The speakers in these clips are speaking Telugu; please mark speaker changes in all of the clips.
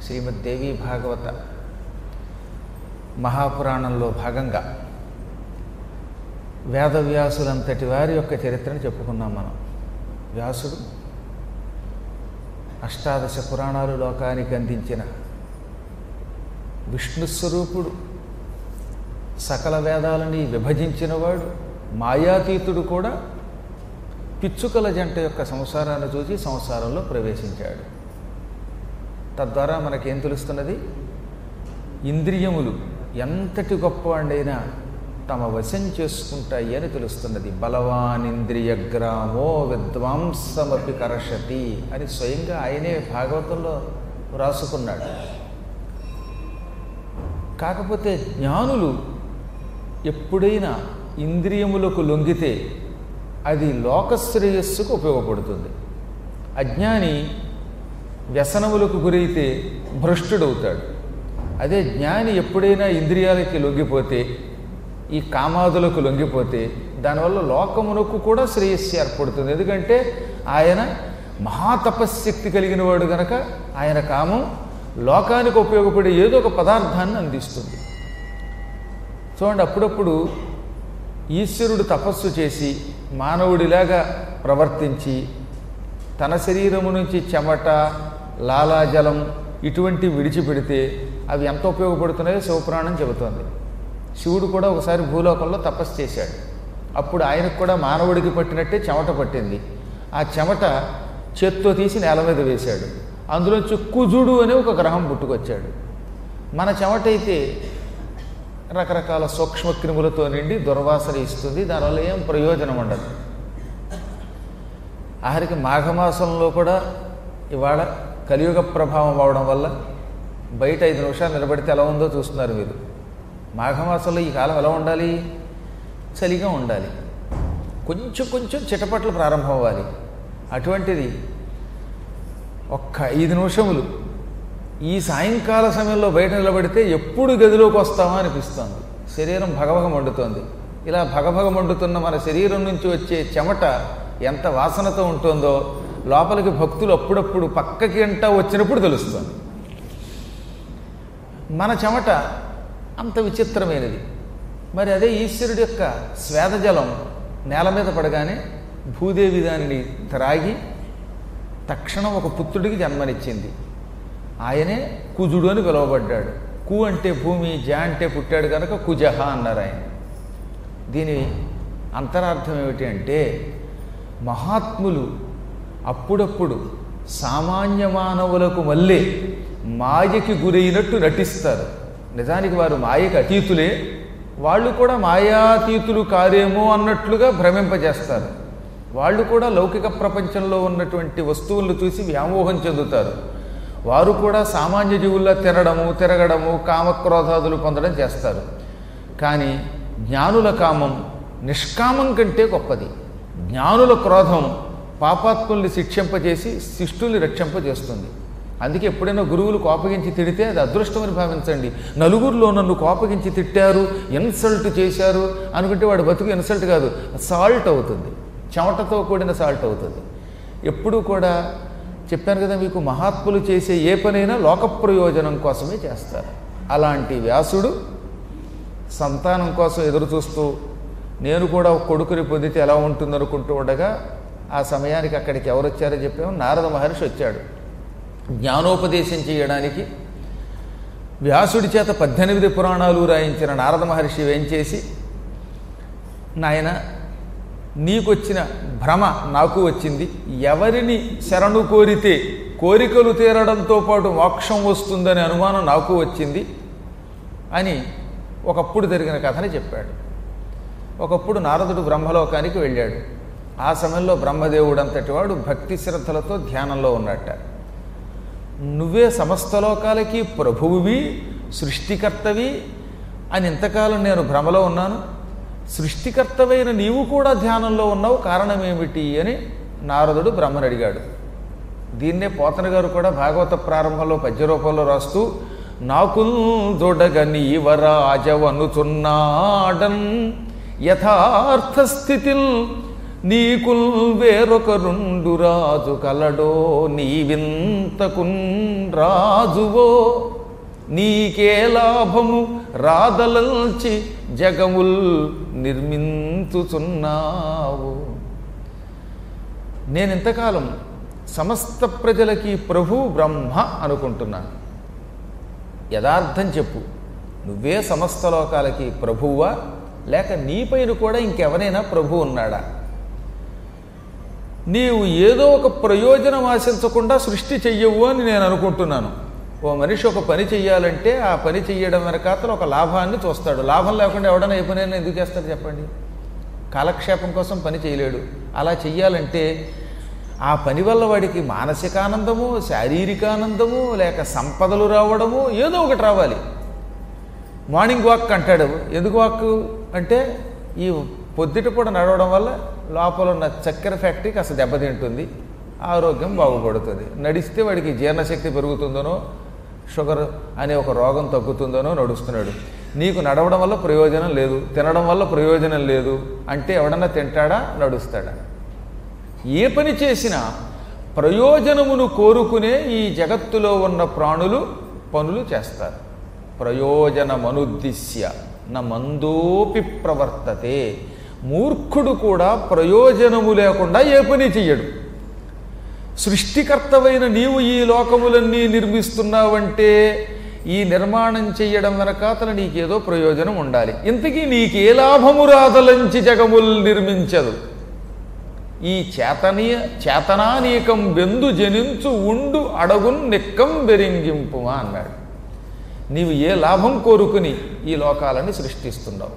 Speaker 1: శ్రీమద్ దేవి భాగవత మహాపురాణంలో భాగంగా వేదవ్యాసులంతటి వారి యొక్క చరిత్రను చెప్పుకున్నాం మనం వ్యాసుడు అష్టాదశ పురాణాలు లోకానికి అందించిన విష్ణు స్వరూపుడు సకల వేదాలని విభజించినవాడు మాయాతీతుడు కూడా పిచ్చుకల జంట యొక్క సంసారాన్ని చూసి సంసారంలో ప్రవేశించాడు తద్వారా మనకేం తెలుస్తున్నది ఇంద్రియములు ఎంతటి గొప్పవాడైనా తమ వశం చేసుకుంటాయి అని తెలుస్తున్నది బలవానింద్రియ గ్రామో విద్వాంసమపి కరషతి అని స్వయంగా ఆయనే భాగవతంలో రాసుకున్నాడు కాకపోతే జ్ఞానులు ఎప్పుడైనా ఇంద్రియములకు లొంగితే అది లోకశ్రేయస్సుకు ఉపయోగపడుతుంది అజ్ఞాని వ్యసనములకు గురైతే భ్రష్టుడవుతాడు అదే జ్ఞాని ఎప్పుడైనా ఇంద్రియాలకి లొంగిపోతే ఈ కామాదులకు లొంగిపోతే దానివల్ల లోకమునకు కూడా శ్రేయస్సు ఏర్పడుతుంది ఎందుకంటే ఆయన మహాతపశక్తి కలిగిన వాడు గనక ఆయన కామం లోకానికి ఉపయోగపడే ఏదో ఒక పదార్థాన్ని అందిస్తుంది చూడండి అప్పుడప్పుడు ఈశ్వరుడు తపస్సు చేసి మానవుడిలాగా ప్రవర్తించి తన శరీరము నుంచి చెమట లాలాజలం ఇటువంటి విడిచిపెడితే అవి ఎంత ఉపయోగపడుతున్నాయో శివపురాణం చెబుతోంది శివుడు కూడా ఒకసారి భూలోకంలో తపస్సు చేశాడు అప్పుడు ఆయనకు కూడా మానవుడికి పట్టినట్టే చెమట పట్టింది ఆ చెమట చేత్తో తీసి నేల మీద వేశాడు అందులోంచి కుజుడు అనే ఒక గ్రహం పుట్టుకొచ్చాడు మన చెమట అయితే రకరకాల సూక్ష్మ క్రిములతో నిండి దుర్వాసన ఇస్తుంది దానివల్ల ఏం ప్రయోజనం ఉండదు ఆఖరికి మాఘమాసంలో కూడా ఇవాళ కలియుగ ప్రభావం అవడం వల్ల బయట ఐదు నిమిషాలు నిలబడితే ఎలా ఉందో చూస్తున్నారు మీరు మాఘమాసంలో ఈ కాలం ఎలా ఉండాలి చలిగా ఉండాలి కొంచెం కొంచెం చిటపట్లు ప్రారంభం అవ్వాలి అటువంటిది ఒక్క ఐదు నిమిషములు ఈ సాయంకాల సమయంలో బయట నిలబడితే ఎప్పుడు గదిలోకి వస్తామా అనిపిస్తుంది శరీరం భగభగ మండుతోంది ఇలా భగభగ మండుతున్న మన శరీరం నుంచి వచ్చే చెమట ఎంత వాసనతో ఉంటుందో లోపలికి భక్తులు అప్పుడప్పుడు పక్కకి అంటా వచ్చినప్పుడు తెలుస్తుంది మన చెమట అంత విచిత్రమైనది మరి అదే ఈశ్వరుడి యొక్క స్వేదజలం నేల మీద పడగానే భూదేవి దానిని త్రాగి తక్షణం ఒక పుత్రుడికి జన్మనిచ్చింది ఆయనే కుజుడు అని పిలువబడ్డాడు కు అంటే భూమి జ అంటే పుట్టాడు కనుక కుజహ అన్నారు ఆయన దీని అంతరార్థం ఏమిటి అంటే మహాత్ములు అప్పుడప్పుడు సామాన్య మానవులకు మళ్ళీ మాయకి గురైనట్టు నటిస్తారు నిజానికి వారు మాయకి అతీతులే వాళ్ళు కూడా మాయాతీతులు కారేమో అన్నట్లుగా భ్రమింపజేస్తారు వాళ్ళు కూడా లౌకిక ప్రపంచంలో ఉన్నటువంటి వస్తువులను చూసి వ్యామోహం చెందుతారు వారు కూడా సామాన్య జీవుల్లో తినడము తిరగడము కామక్రోధాదులు పొందడం చేస్తారు కానీ జ్ఞానుల కామం నిష్కామం కంటే గొప్పది జ్ఞానుల క్రోధం పాపాత్ముల్ని శిక్షింపజేసి శిష్టుల్ని రక్షింపజేస్తుంది అందుకే ఎప్పుడైనా గురువులు కోపగించి తిడితే అది అదృష్టమని భావించండి నలుగురిలో నన్ను కోపగించి తిట్టారు ఇన్సల్ట్ చేశారు అనుకుంటే వాడు బతుకు ఇన్సల్ట్ కాదు సాల్ట్ అవుతుంది చెమటతో కూడిన సాల్ట్ అవుతుంది ఎప్పుడూ కూడా చెప్పాను కదా మీకు మహాత్ములు చేసే ఏ పనైనా లోక ప్రయోజనం కోసమే చేస్తారు అలాంటి వ్యాసుడు సంతానం కోసం ఎదురు చూస్తూ నేను కూడా ఒక కొడుకుని పొందితే ఎలా ఉంటుంది అనుకుంటూ ఉండగా ఆ సమయానికి అక్కడికి ఎవరు వచ్చారో చెప్పాము నారద మహర్షి వచ్చాడు జ్ఞానోపదేశం చేయడానికి వ్యాసుడి చేత పద్దెనిమిది పురాణాలు రాయించిన నారద మహర్షి ఏం చేసి నాయన నీకొచ్చిన భ్రమ నాకు వచ్చింది ఎవరిని శరణు కోరితే కోరికలు తీరడంతో పాటు మోక్షం వస్తుందనే అనుమానం నాకు వచ్చింది అని ఒకప్పుడు జరిగిన కథని చెప్పాడు ఒకప్పుడు నారదుడు బ్రహ్మలోకానికి వెళ్ళాడు ఆ సమయంలో బ్రహ్మదేవుడు అంతటి వాడు భక్తి శ్రద్ధలతో ధ్యానంలో ఉన్నట్ట నువ్వే సమస్త లోకాలకి ప్రభువువి సృష్టికర్తవి అని ఇంతకాలం నేను భ్రమలో ఉన్నాను సృష్టికర్తవైన నీవు కూడా ధ్యానంలో ఉన్నావు కారణమేమిటి అని నారదుడు బ్రహ్మను అడిగాడు దీన్నే పోతన గారు కూడా భాగవత ప్రారంభంలో పద్య రూపంలో రాస్తూ నాకు దొడగ నీవరాజవనుచున్నాడన్ యథార్థ స్థితిల్ నీకు వేరొక రెండు రాజు కలడో నీవింతకున్ రాజువో నీకే లాభము రాదలంచి జగముల్ నిర్మించుచున్నావు నేను ఇంతకాలం సమస్త ప్రజలకి ప్రభు బ్రహ్మ అనుకుంటున్నాను యథార్థం చెప్పు నువ్వే సమస్త లోకాలకి ప్రభువా లేక నీపైన కూడా ఇంకెవరైనా ప్రభు ఉన్నాడా నీవు ఏదో ఒక ప్రయోజనం ఆశించకుండా సృష్టి చెయ్యవు అని నేను అనుకుంటున్నాను ఓ మనిషి ఒక పని చెయ్యాలంటే ఆ పని చెయ్యడం వెనకాతల ఒక లాభాన్ని చూస్తాడు లాభం లేకుండా ఎవడన్నా ఏ పనైనా ఎందుకు చేస్తాడు చెప్పండి కాలక్షేపం కోసం పని చేయలేడు అలా చెయ్యాలంటే ఆ పని వల్ల వాడికి మానసిక ఆనందము శారీరక ఆనందము లేక సంపదలు రావడము ఏదో ఒకటి రావాలి మార్నింగ్ వాక్ అంటాడు ఎందుకు వాక్ అంటే ఈ పొద్దుట పూట నడవడం వల్ల లోపల ఉన్న చక్కెర ఫ్యాక్టరీకి అసలు దెబ్బతింటుంది ఆరోగ్యం బాగుపడుతుంది నడిస్తే వాడికి జీర్ణశక్తి పెరుగుతుందనో షుగర్ అనే ఒక రోగం తగ్గుతుందనో నడుస్తున్నాడు నీకు నడవడం వల్ల ప్రయోజనం లేదు తినడం వల్ల ప్రయోజనం లేదు అంటే ఎవడన్నా తింటాడా నడుస్తాడా ఏ పని చేసినా ప్రయోజనమును కోరుకునే ఈ జగత్తులో ఉన్న ప్రాణులు పనులు చేస్తారు ప్రయోజనమనుద్దిశ్య న మందోపి ప్రవర్తతే మూర్ఖుడు కూడా ప్రయోజనము లేకుండా ఏ పని చెయ్యడు సృష్టికర్తవైన నీవు ఈ లోకములన్నీ నిర్మిస్తున్నావంటే ఈ నిర్మాణం చెయ్యడం వెనకాతల నీకేదో ప్రయోజనం ఉండాలి ఇంతకీ నీకే లాభము రాదలంచి జగముల్ నిర్మించదు ఈ చేతనీయ చేతనానీకం బెందు జనించు ఉండు అడగున్ నిక్కం బెరింగింపుమా అన్నాడు నీవు ఏ లాభం కోరుకుని ఈ లోకాలని సృష్టిస్తున్నావు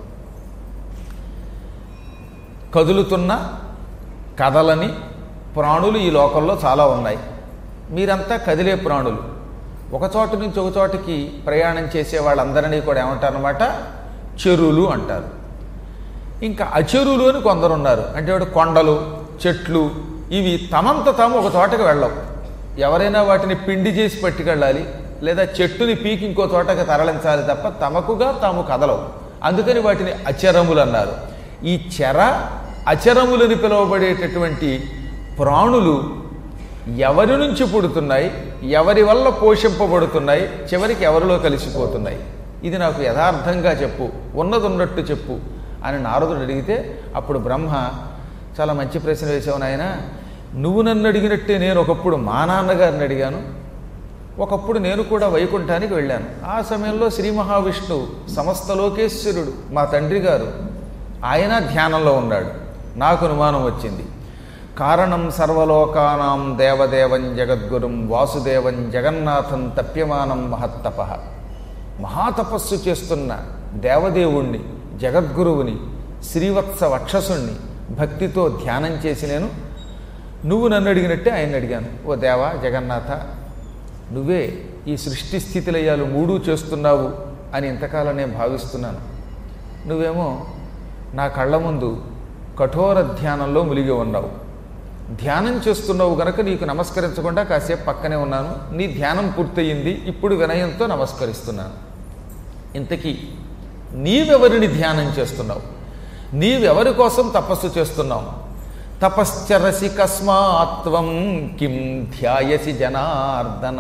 Speaker 1: కదులుతున్న కదలని ప్రాణులు ఈ లోకంలో చాలా ఉన్నాయి మీరంతా కదిలే ప్రాణులు ఒక చోట నుంచి ఒక చోటికి ప్రయాణం చేసే వాళ్ళందరినీ కూడా ఏమంటారనమాట చెరువులు అంటారు ఇంకా అచెరువులు అని కొందరు ఉన్నారు అంటే వాడు కొండలు చెట్లు ఇవి తమంత తాము ఒక చోటకి వెళ్ళవు ఎవరైనా వాటిని పిండి చేసి పట్టుకెళ్ళాలి లేదా చెట్టుని పీకి ఇంకో చోటకి తరలించాలి తప్ప తమకుగా తాము కదలవు అందుకని వాటిని అచరములు అన్నారు ఈ చెర అచరములని పిలువబడేటటువంటి ప్రాణులు ఎవరి నుంచి పుడుతున్నాయి ఎవరి వల్ల పోషింపబడుతున్నాయి చివరికి ఎవరిలో కలిసిపోతున్నాయి ఇది నాకు యథార్థంగా చెప్పు ఉన్నది ఉన్నట్టు చెప్పు అని నారదుడు అడిగితే అప్పుడు బ్రహ్మ చాలా మంచి ప్రశ్న వేసావు నాయన నువ్వు నన్ను అడిగినట్టే నేను ఒకప్పుడు మా నాన్నగారిని అడిగాను ఒకప్పుడు నేను కూడా వైకుంఠానికి వెళ్ళాను ఆ సమయంలో శ్రీ మహావిష్ణువు సమస్త లోకేశ్వరుడు మా తండ్రి గారు ఆయన ధ్యానంలో ఉన్నాడు నాకు అనుమానం వచ్చింది కారణం సర్వలోకానాం దేవదేవం జగద్గురుం వాసుదేవం జగన్నాథం తప్యమానం మహత్తప మహాతపస్సు చేస్తున్న దేవదేవుణ్ణి జగద్గురువుని శ్రీవత్స వక్షసుణ్ణి భక్తితో ధ్యానం చేసి నేను నువ్వు నన్ను అడిగినట్టే ఆయన అడిగాను ఓ దేవా జగన్నాథ నువ్వే ఈ సృష్టి స్థితిలయ్యాలు మూడు చేస్తున్నావు అని ఇంతకాలం నేను భావిస్తున్నాను నువ్వేమో నా కళ్ళ ముందు కఠోర ధ్యానంలో మునిగి ఉన్నావు ధ్యానం చేస్తున్నావు గనక నీకు నమస్కరించకుండా కాసేపు పక్కనే ఉన్నాను నీ ధ్యానం పూర్తయింది ఇప్పుడు వినయంతో నమస్కరిస్తున్నాను ఇంతకీ నీవెవరిని ధ్యానం చేస్తున్నావు నీవెవరి కోసం తపస్సు చేస్తున్నావు తపశ్చరసి కస్మాత్వం కిం ధ్యాయసి జనార్దన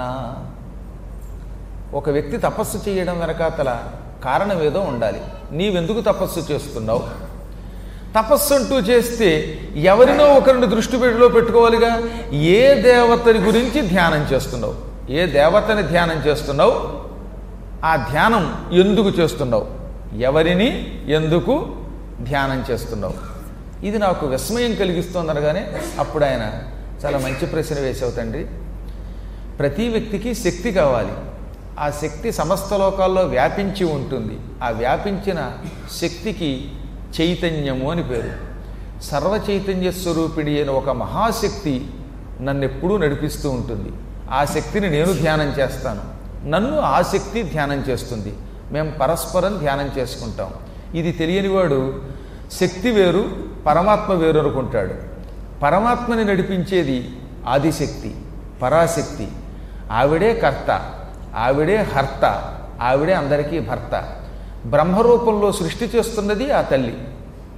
Speaker 1: ఒక వ్యక్తి తపస్సు చేయడం వెనకాతల కారణం ఏదో ఉండాలి నీవెందుకు తపస్సు చేస్తున్నావు తపస్సు అంటూ చేస్తే ఎవరినో ఒకరిని దృష్టి పెట్టిలో పెట్టుకోవాలిగా ఏ దేవతని గురించి ధ్యానం చేస్తున్నావు ఏ దేవతని ధ్యానం చేస్తున్నావు ఆ ధ్యానం ఎందుకు చేస్తున్నావు ఎవరిని ఎందుకు ధ్యానం చేస్తున్నావు ఇది నాకు విస్మయం కలిగిస్తోంది అనగానే అప్పుడు ఆయన చాలా మంచి ప్రశ్న వేసావు తండ్రి ప్రతి వ్యక్తికి శక్తి కావాలి ఆ శక్తి సమస్త లోకాల్లో వ్యాపించి ఉంటుంది ఆ వ్యాపించిన శక్తికి చైతన్యము అని పేరు సర్వ చైతన్య స్వరూపిణి అయిన ఒక మహాశక్తి నన్ను ఎప్పుడూ నడిపిస్తూ ఉంటుంది ఆ శక్తిని నేను ధ్యానం చేస్తాను నన్ను ఆ శక్తి ధ్యానం చేస్తుంది మేము పరస్పరం ధ్యానం చేసుకుంటాం ఇది తెలియనివాడు శక్తి వేరు పరమాత్మ వేరు అనుకుంటాడు పరమాత్మని నడిపించేది ఆదిశక్తి పరాశక్తి ఆవిడే కర్త ఆవిడే హర్త ఆవిడే అందరికీ భర్త బ్రహ్మరూపంలో సృష్టి చేస్తున్నది ఆ తల్లి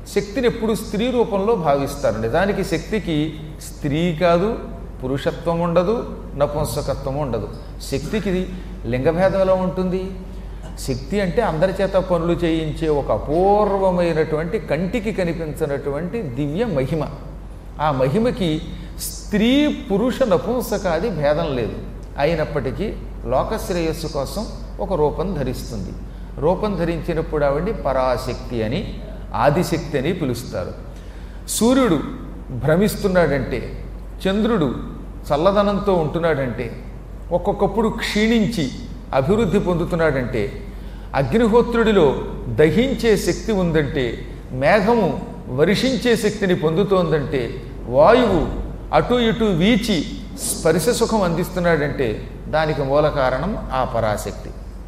Speaker 1: శక్తిని ఎప్పుడు స్త్రీ రూపంలో భావిస్తారు నిజానికి శక్తికి స్త్రీ కాదు పురుషత్వం ఉండదు నపుంసకత్వం ఉండదు శక్తికి లింగభేదం ఎలా ఉంటుంది శక్తి అంటే అందరి చేత పనులు చేయించే ఒక అపూర్వమైనటువంటి కంటికి కనిపించినటువంటి దివ్య మహిమ ఆ మహిమకి స్త్రీ పురుష నపుంసకాది భేదం లేదు అయినప్పటికీ లోకశ్రేయస్సు కోసం ఒక రూపం ధరిస్తుంది రూపం ధరించినప్పుడు ఆవిడ్ని పరాశక్తి అని ఆదిశక్తి అని పిలుస్తారు సూర్యుడు భ్రమిస్తున్నాడంటే చంద్రుడు చల్లదనంతో ఉంటున్నాడంటే ఒక్కొక్కప్పుడు క్షీణించి అభివృద్ధి పొందుతున్నాడంటే అగ్నిహోత్రుడిలో దహించే శక్తి ఉందంటే మేఘము వర్షించే శక్తిని పొందుతోందంటే వాయువు అటు ఇటు వీచి స్పర్శ సుఖం అందిస్తున్నాడంటే దానికి మూల కారణం ఆ పరాశక్తి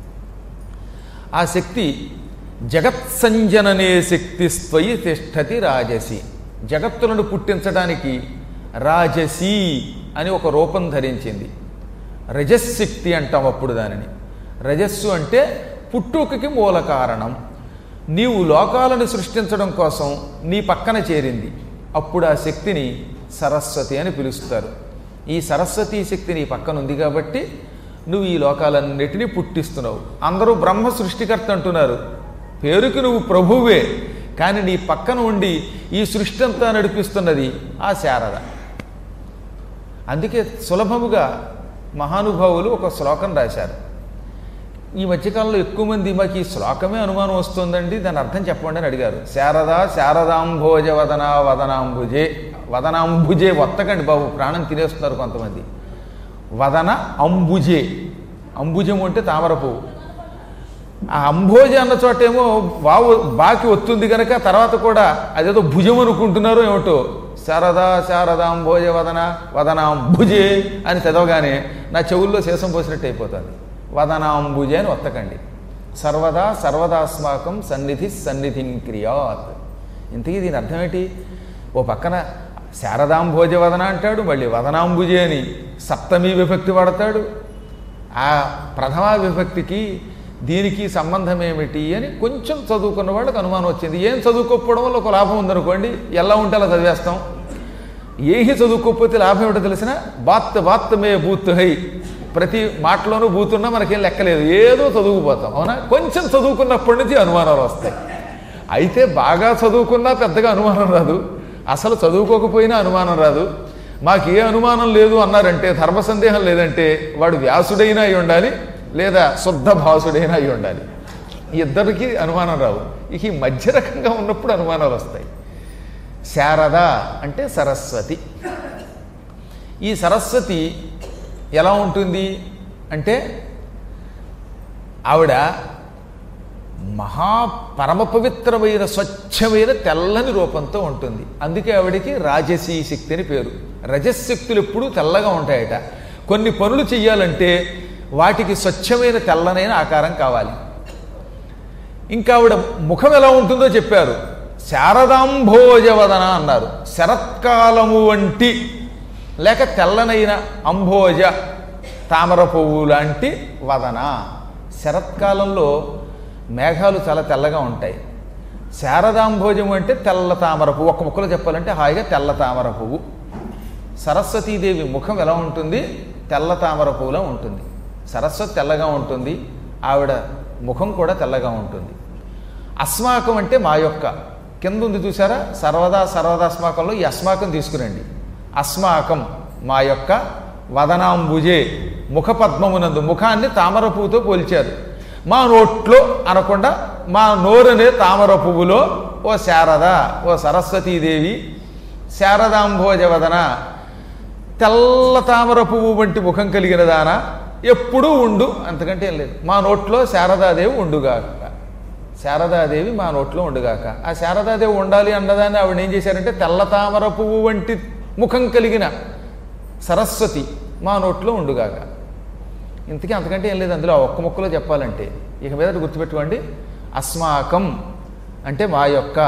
Speaker 1: ఆ శక్తి జగత్సంజననే శక్తి స్వయి తిష్టతి రాజసి జగత్తులను పుట్టించడానికి రాజసి అని ఒక రూపం ధరించింది రజశక్తి అంటాం అప్పుడు దానిని రజస్సు అంటే పుట్టుకకి మూల కారణం నీవు లోకాలను సృష్టించడం కోసం నీ పక్కన చేరింది అప్పుడు ఆ శక్తిని సరస్వతి అని పిలుస్తారు ఈ సరస్వతి శక్తి నీ పక్కన ఉంది కాబట్టి నువ్వు ఈ లోకాలన్నిటినీ పుట్టిస్తున్నావు అందరూ బ్రహ్మ సృష్టికర్త అంటున్నారు పేరుకి నువ్వు ప్రభువే కానీ నీ పక్కన ఉండి ఈ సృష్టి అంతా నడిపిస్తున్నది ఆ శారద అందుకే సులభముగా మహానుభావులు ఒక శ్లోకం రాశారు ఈ మధ్యకాలంలో ఎక్కువ మంది మాకు ఈ శ్లోకమే అనుమానం వస్తుందండి దాని అర్థం చెప్పండి అని అడిగారు శారద శారదాంభోజ వదన వదనాంబుజే వదనాంబుజే వత్తకండి బాబు ప్రాణం తినేస్తున్నారు కొంతమంది వదన అంబుజే అంబుజం అంటే తామర పువ్వు ఆ అంభోజ అన్న చోటేమో వావు బాకి వస్తుంది కనుక తర్వాత కూడా అదేదో భుజం అనుకుంటున్నారో ఏమిటో శారదా శారదాంభోజ వదన వదనాంబుజే అని చదవగానే నా చెవుల్లో శేషం పోసినట్టు అయిపోతుంది వదనాంబుజే అని ఒత్తకండి సర్వదా సర్వదాస్మాకం సన్నిధి సన్నిధిం క్రియాత్ ఇంతకీ దీని అర్థం ఏంటి ఓ పక్కన శారదాంభోజ వదన అంటాడు మళ్ళీ వదనాంబుజే అని సప్తమి విభక్తి వాడతాడు ఆ ప్రథమా విభక్తికి దీనికి సంబంధం ఏమిటి అని కొంచెం చదువుకున్న వాళ్ళకి అనుమానం వచ్చింది ఏం చదువుకోకపోవడం వల్ల ఒక లాభం ఉందనుకోండి ఎలా ఉంటే అలా చదివేస్తాం ఏహి చదువుకోకపోతే లాభం ఏమిటో తెలిసిన బాత్ బాత్ మే బూత్ హై ప్రతి మాటలోనూ బూతున్నా మనకేం లెక్కలేదు ఏదో చదువుకుపోతాం అవునా కొంచెం చదువుకున్నప్పటి నుంచి అనుమానాలు వస్తాయి అయితే బాగా చదువుకున్నా పెద్దగా అనుమానం రాదు అసలు చదువుకోకపోయినా అనుమానం రాదు మాకు ఏ అనుమానం లేదు అన్నారంటే ధర్మ సందేహం లేదంటే వాడు వ్యాసుడైనా అయి ఉండాలి లేదా శుద్ధ భాసుడైనా అయి ఉండాలి ఇద్దరికి అనుమానం రావు ఇక ఈ మధ్య రకంగా ఉన్నప్పుడు అనుమానాలు వస్తాయి శారద అంటే సరస్వతి ఈ సరస్వతి ఎలా ఉంటుంది అంటే ఆవిడ మహా పరమ పవిత్రమైన స్వచ్ఛమైన తెల్లని రూపంతో ఉంటుంది అందుకే ఆవిడికి రాజసీ శక్తి అని పేరు రజశక్తులు ఎప్పుడూ తెల్లగా ఉంటాయట కొన్ని పనులు చెయ్యాలంటే వాటికి స్వచ్ఛమైన తెల్లనైన ఆకారం కావాలి ఇంకా ఆవిడ ముఖం ఎలా ఉంటుందో చెప్పారు శారదాంభోజవదన అన్నారు శరత్కాలము వంటి లేక తెల్లనైన అంభోజ తామర పువ్వు లాంటి వదన శరత్కాలంలో మేఘాలు చాలా తెల్లగా ఉంటాయి శారదాంభోజం అంటే తెల్ల తామర పువ్వు ఒక్క ముక్కలో చెప్పాలంటే హాయిగా తెల్ల తామర పువ్వు సరస్వతీదేవి ముఖం ఎలా ఉంటుంది తెల్ల తామర పువ్వులా ఉంటుంది సరస్వతి తెల్లగా ఉంటుంది ఆవిడ ముఖం కూడా తెల్లగా ఉంటుంది అస్మాకం అంటే మా యొక్క కింద ఉంది చూసారా సర్వదా సర్వదాస్మాకంలో ఈ అస్మాకం తీసుకురండి అస్మాకం మా యొక్క వదనాంబుజే ముఖపద్మమునందు ముఖాన్ని తామర పువ్వుతో పోల్చారు మా నోట్లో అనకుండా మా నోరనే తామర పువ్వులో ఓ శారద ఓ సరస్వతీదేవి శారదాంభోజవదన తెల్ల తామర పువ్వు వంటి ముఖం కలిగిన దాన ఎప్పుడూ ఉండు అంతకంటే ఏం లేదు మా నోట్లో శారదాదేవి ఉండుగాక శారదాదేవి మా నోట్లో ఉండుగాక ఆ శారదాదేవి ఉండాలి అన్నదాన్ని ఆవిడ ఏం చేశారంటే తెల్ల తామర పువ్వు వంటి ముఖం కలిగిన సరస్వతి మా నోట్లో ఉండుగాక ఇంతకీ అంతకంటే ఏం లేదు అందులో ఆ ఒక్క ముక్కలో చెప్పాలంటే ఇక మీద గుర్తుపెట్టుకోండి అస్మాకం అంటే మా యొక్క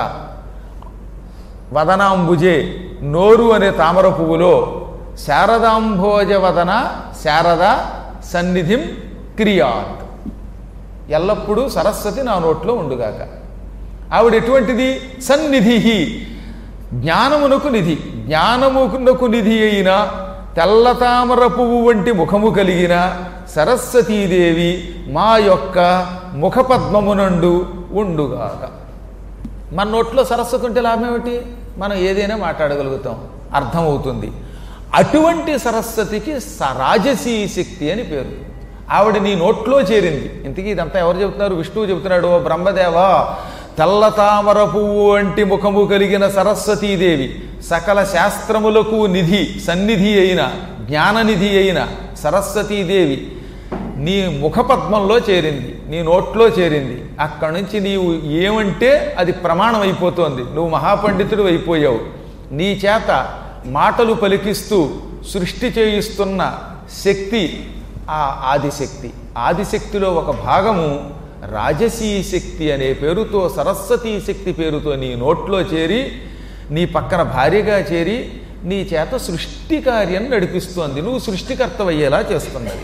Speaker 1: వదనాంబుజే నోరు అనే తామర పువ్వులో శారదాంభోజ వదన శారద సన్నిధిం క్రియాత్ ఎల్లప్పుడూ సరస్వతి నా నోట్లో ఉండుగాక ఆవిడ ఎటువంటిది సన్నిధి జ్ఞానమునకు నిధి జ్ఞానమునకు నిధి అయిన తెల్లతామర పువ్వు వంటి ముఖము కలిగిన సరస్వతీదేవి మా యొక్క ముఖపద్మమునండు ఉండుగాక మన నోట్లో సరస్వతి ఉంటే లాభం ఏమిటి మనం ఏదైనా మాట్లాడగలుగుతాం అర్థమవుతుంది అటువంటి సరస్వతికి స- రాజసీ శక్తి అని పేరు ఆవిడ నీ నోట్లో చేరింది ఇంతకీ ఇదంతా ఎవరు చెబుతున్నారు విష్ణువు చెబుతున్నాడు ఓ బ్రహ్మదేవా తెల్ల తామర పువ్వు వంటి ముఖము కలిగిన సరస్వతీదేవి సకల శాస్త్రములకు నిధి సన్నిధి అయిన జ్ఞాననిధి అయిన సరస్వతీదేవి నీ ముఖపద్మంలో చేరింది నీ నోట్లో చేరింది అక్కడి నుంచి నీవు ఏమంటే అది ప్రమాణం అయిపోతోంది నువ్వు మహాపండితుడు అయిపోయావు నీ చేత మాటలు పలికిస్తూ సృష్టి చేయిస్తున్న శక్తి ఆ ఆదిశక్తి ఆదిశక్తిలో ఒక భాగము రాజసీ శక్తి అనే పేరుతో సరస్వతీ శక్తి పేరుతో నీ నోట్లో చేరి నీ పక్కన భార్యగా చేరి నీ చేత సృష్టి కార్యం నడిపిస్తోంది నువ్వు సృష్టికర్తవయ్యేలా చేస్తున్నది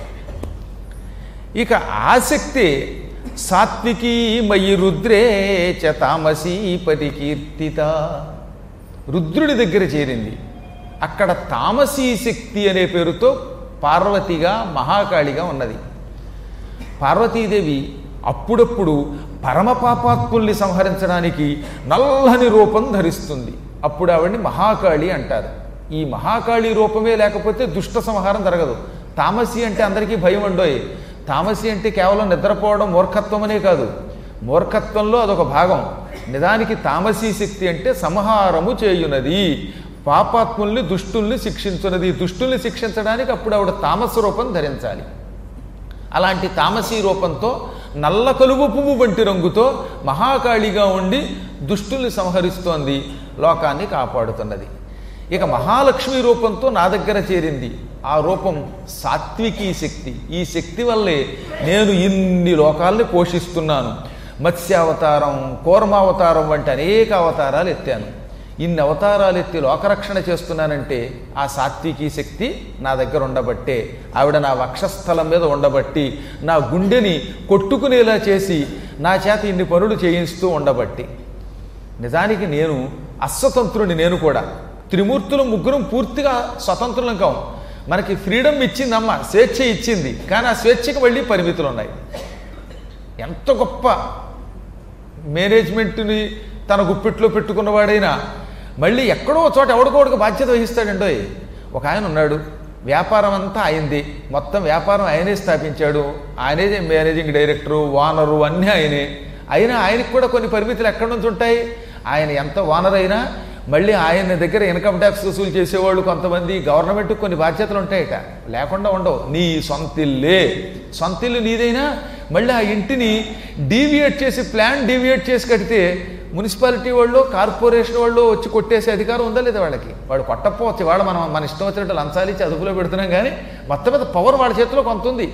Speaker 1: ఇక ఆసక్తి సాత్వికీ మయి రుద్రే చ తామసీ పరికీర్తిత రుద్రుడి దగ్గర చేరింది అక్కడ తామసీ శక్తి అనే పేరుతో పార్వతిగా మహాకాళిగా ఉన్నది పార్వతీదేవి అప్పుడప్పుడు పరమ పాపాత్ముల్ని సంహరించడానికి నల్లని రూపం ధరిస్తుంది అప్పుడు ఆవిడ్ని మహాకాళి అంటారు ఈ మహాకాళి రూపమే లేకపోతే దుష్ట సంహారం జరగదు తామసి అంటే అందరికీ భయం ఉండోయి తామసి అంటే కేవలం నిద్రపోవడం మూర్ఖత్వమనే కాదు మూర్ఖత్వంలో అదొక భాగం నిజానికి తామసీ శక్తి అంటే సంహారము చేయునది పాపాత్ముల్ని దుష్టుల్ని శిక్షించున్నది దుష్టుల్ని శిక్షించడానికి అప్పుడు ఆవిడ తామస రూపం ధరించాలి అలాంటి తామసీ రూపంతో నల్ల కలువ పువ్వు వంటి రంగుతో మహాకాళిగా ఉండి దుష్టుల్ని సంహరిస్తోంది లోకాన్ని కాపాడుతున్నది ఇక మహాలక్ష్మి రూపంతో నా దగ్గర చేరింది ఆ రూపం సాత్వికీ శక్తి ఈ శక్తి వల్లే నేను ఇన్ని లోకాల్ని పోషిస్తున్నాను మత్స్యావతారం కూర్మావతారం వంటి అనేక అవతారాలు ఎత్తాను ఇన్ని అవతారాలు ఎత్తి లోకరక్షణ చేస్తున్నానంటే ఆ సాత్వికీ శక్తి నా దగ్గర ఉండబట్టే ఆవిడ నా వక్షస్థలం మీద ఉండబట్టి నా గుండెని కొట్టుకునేలా చేసి నా చేత ఇన్ని పనులు చేయిస్తూ ఉండబట్టి నిజానికి నేను అస్వతంత్రుని నేను కూడా త్రిమూర్తులు ముగ్గురం పూర్తిగా స్వతంత్రులం కాం మనకి ఫ్రీడమ్ ఇచ్చిందమ్మ స్వేచ్ఛ ఇచ్చింది కానీ ఆ స్వేచ్ఛకి మళ్ళీ పరిమితులు ఉన్నాయి ఎంత గొప్ప మేనేజ్మెంట్ని తన గుప్పిట్లో పెట్టుకున్నవాడైనా మళ్ళీ ఎక్కడో ఒక చోట ఎవడికోడికి బాధ్యత వహిస్తాడండోయ్ ఒక ఆయన ఉన్నాడు వ్యాపారం అంతా అయింది మొత్తం వ్యాపారం ఆయనే స్థాపించాడు ఆయనే మేనేజింగ్ డైరెక్టరు ఓనరు అన్నీ ఆయనే అయినా ఆయనకి కూడా కొన్ని పరిమితులు ఎక్కడి నుంచి ఉంటాయి ఆయన ఎంత ఓనర్ అయినా మళ్ళీ ఆయన దగ్గర ఇన్కమ్ ట్యాక్స్ వసూలు చేసేవాళ్ళు కొంతమంది గవర్నమెంట్కి కొన్ని బాధ్యతలు ఉంటాయట లేకుండా ఉండవు నీ సొంతిల్లే సొంతిల్లు నీదైనా మళ్ళీ ఆ ఇంటిని డీవియేట్ చేసి ప్లాన్ డీవియేట్ చేసి కడితే మున్సిపాలిటీ వాళ్ళు కార్పొరేషన్ వాళ్ళు వచ్చి కొట్టేసే అధికారం ఉందా లేదా వాళ్ళకి వాడు కొట్టకపోవచ్చు వాడు మనం మన ఇష్టం వచ్చినట్టు లంచాలు ఇచ్చి అదుపులో పెడుతున్నాం కానీ మొత్తం మీద పవర్ వాళ్ళ చేతిలో కొంత ఉంది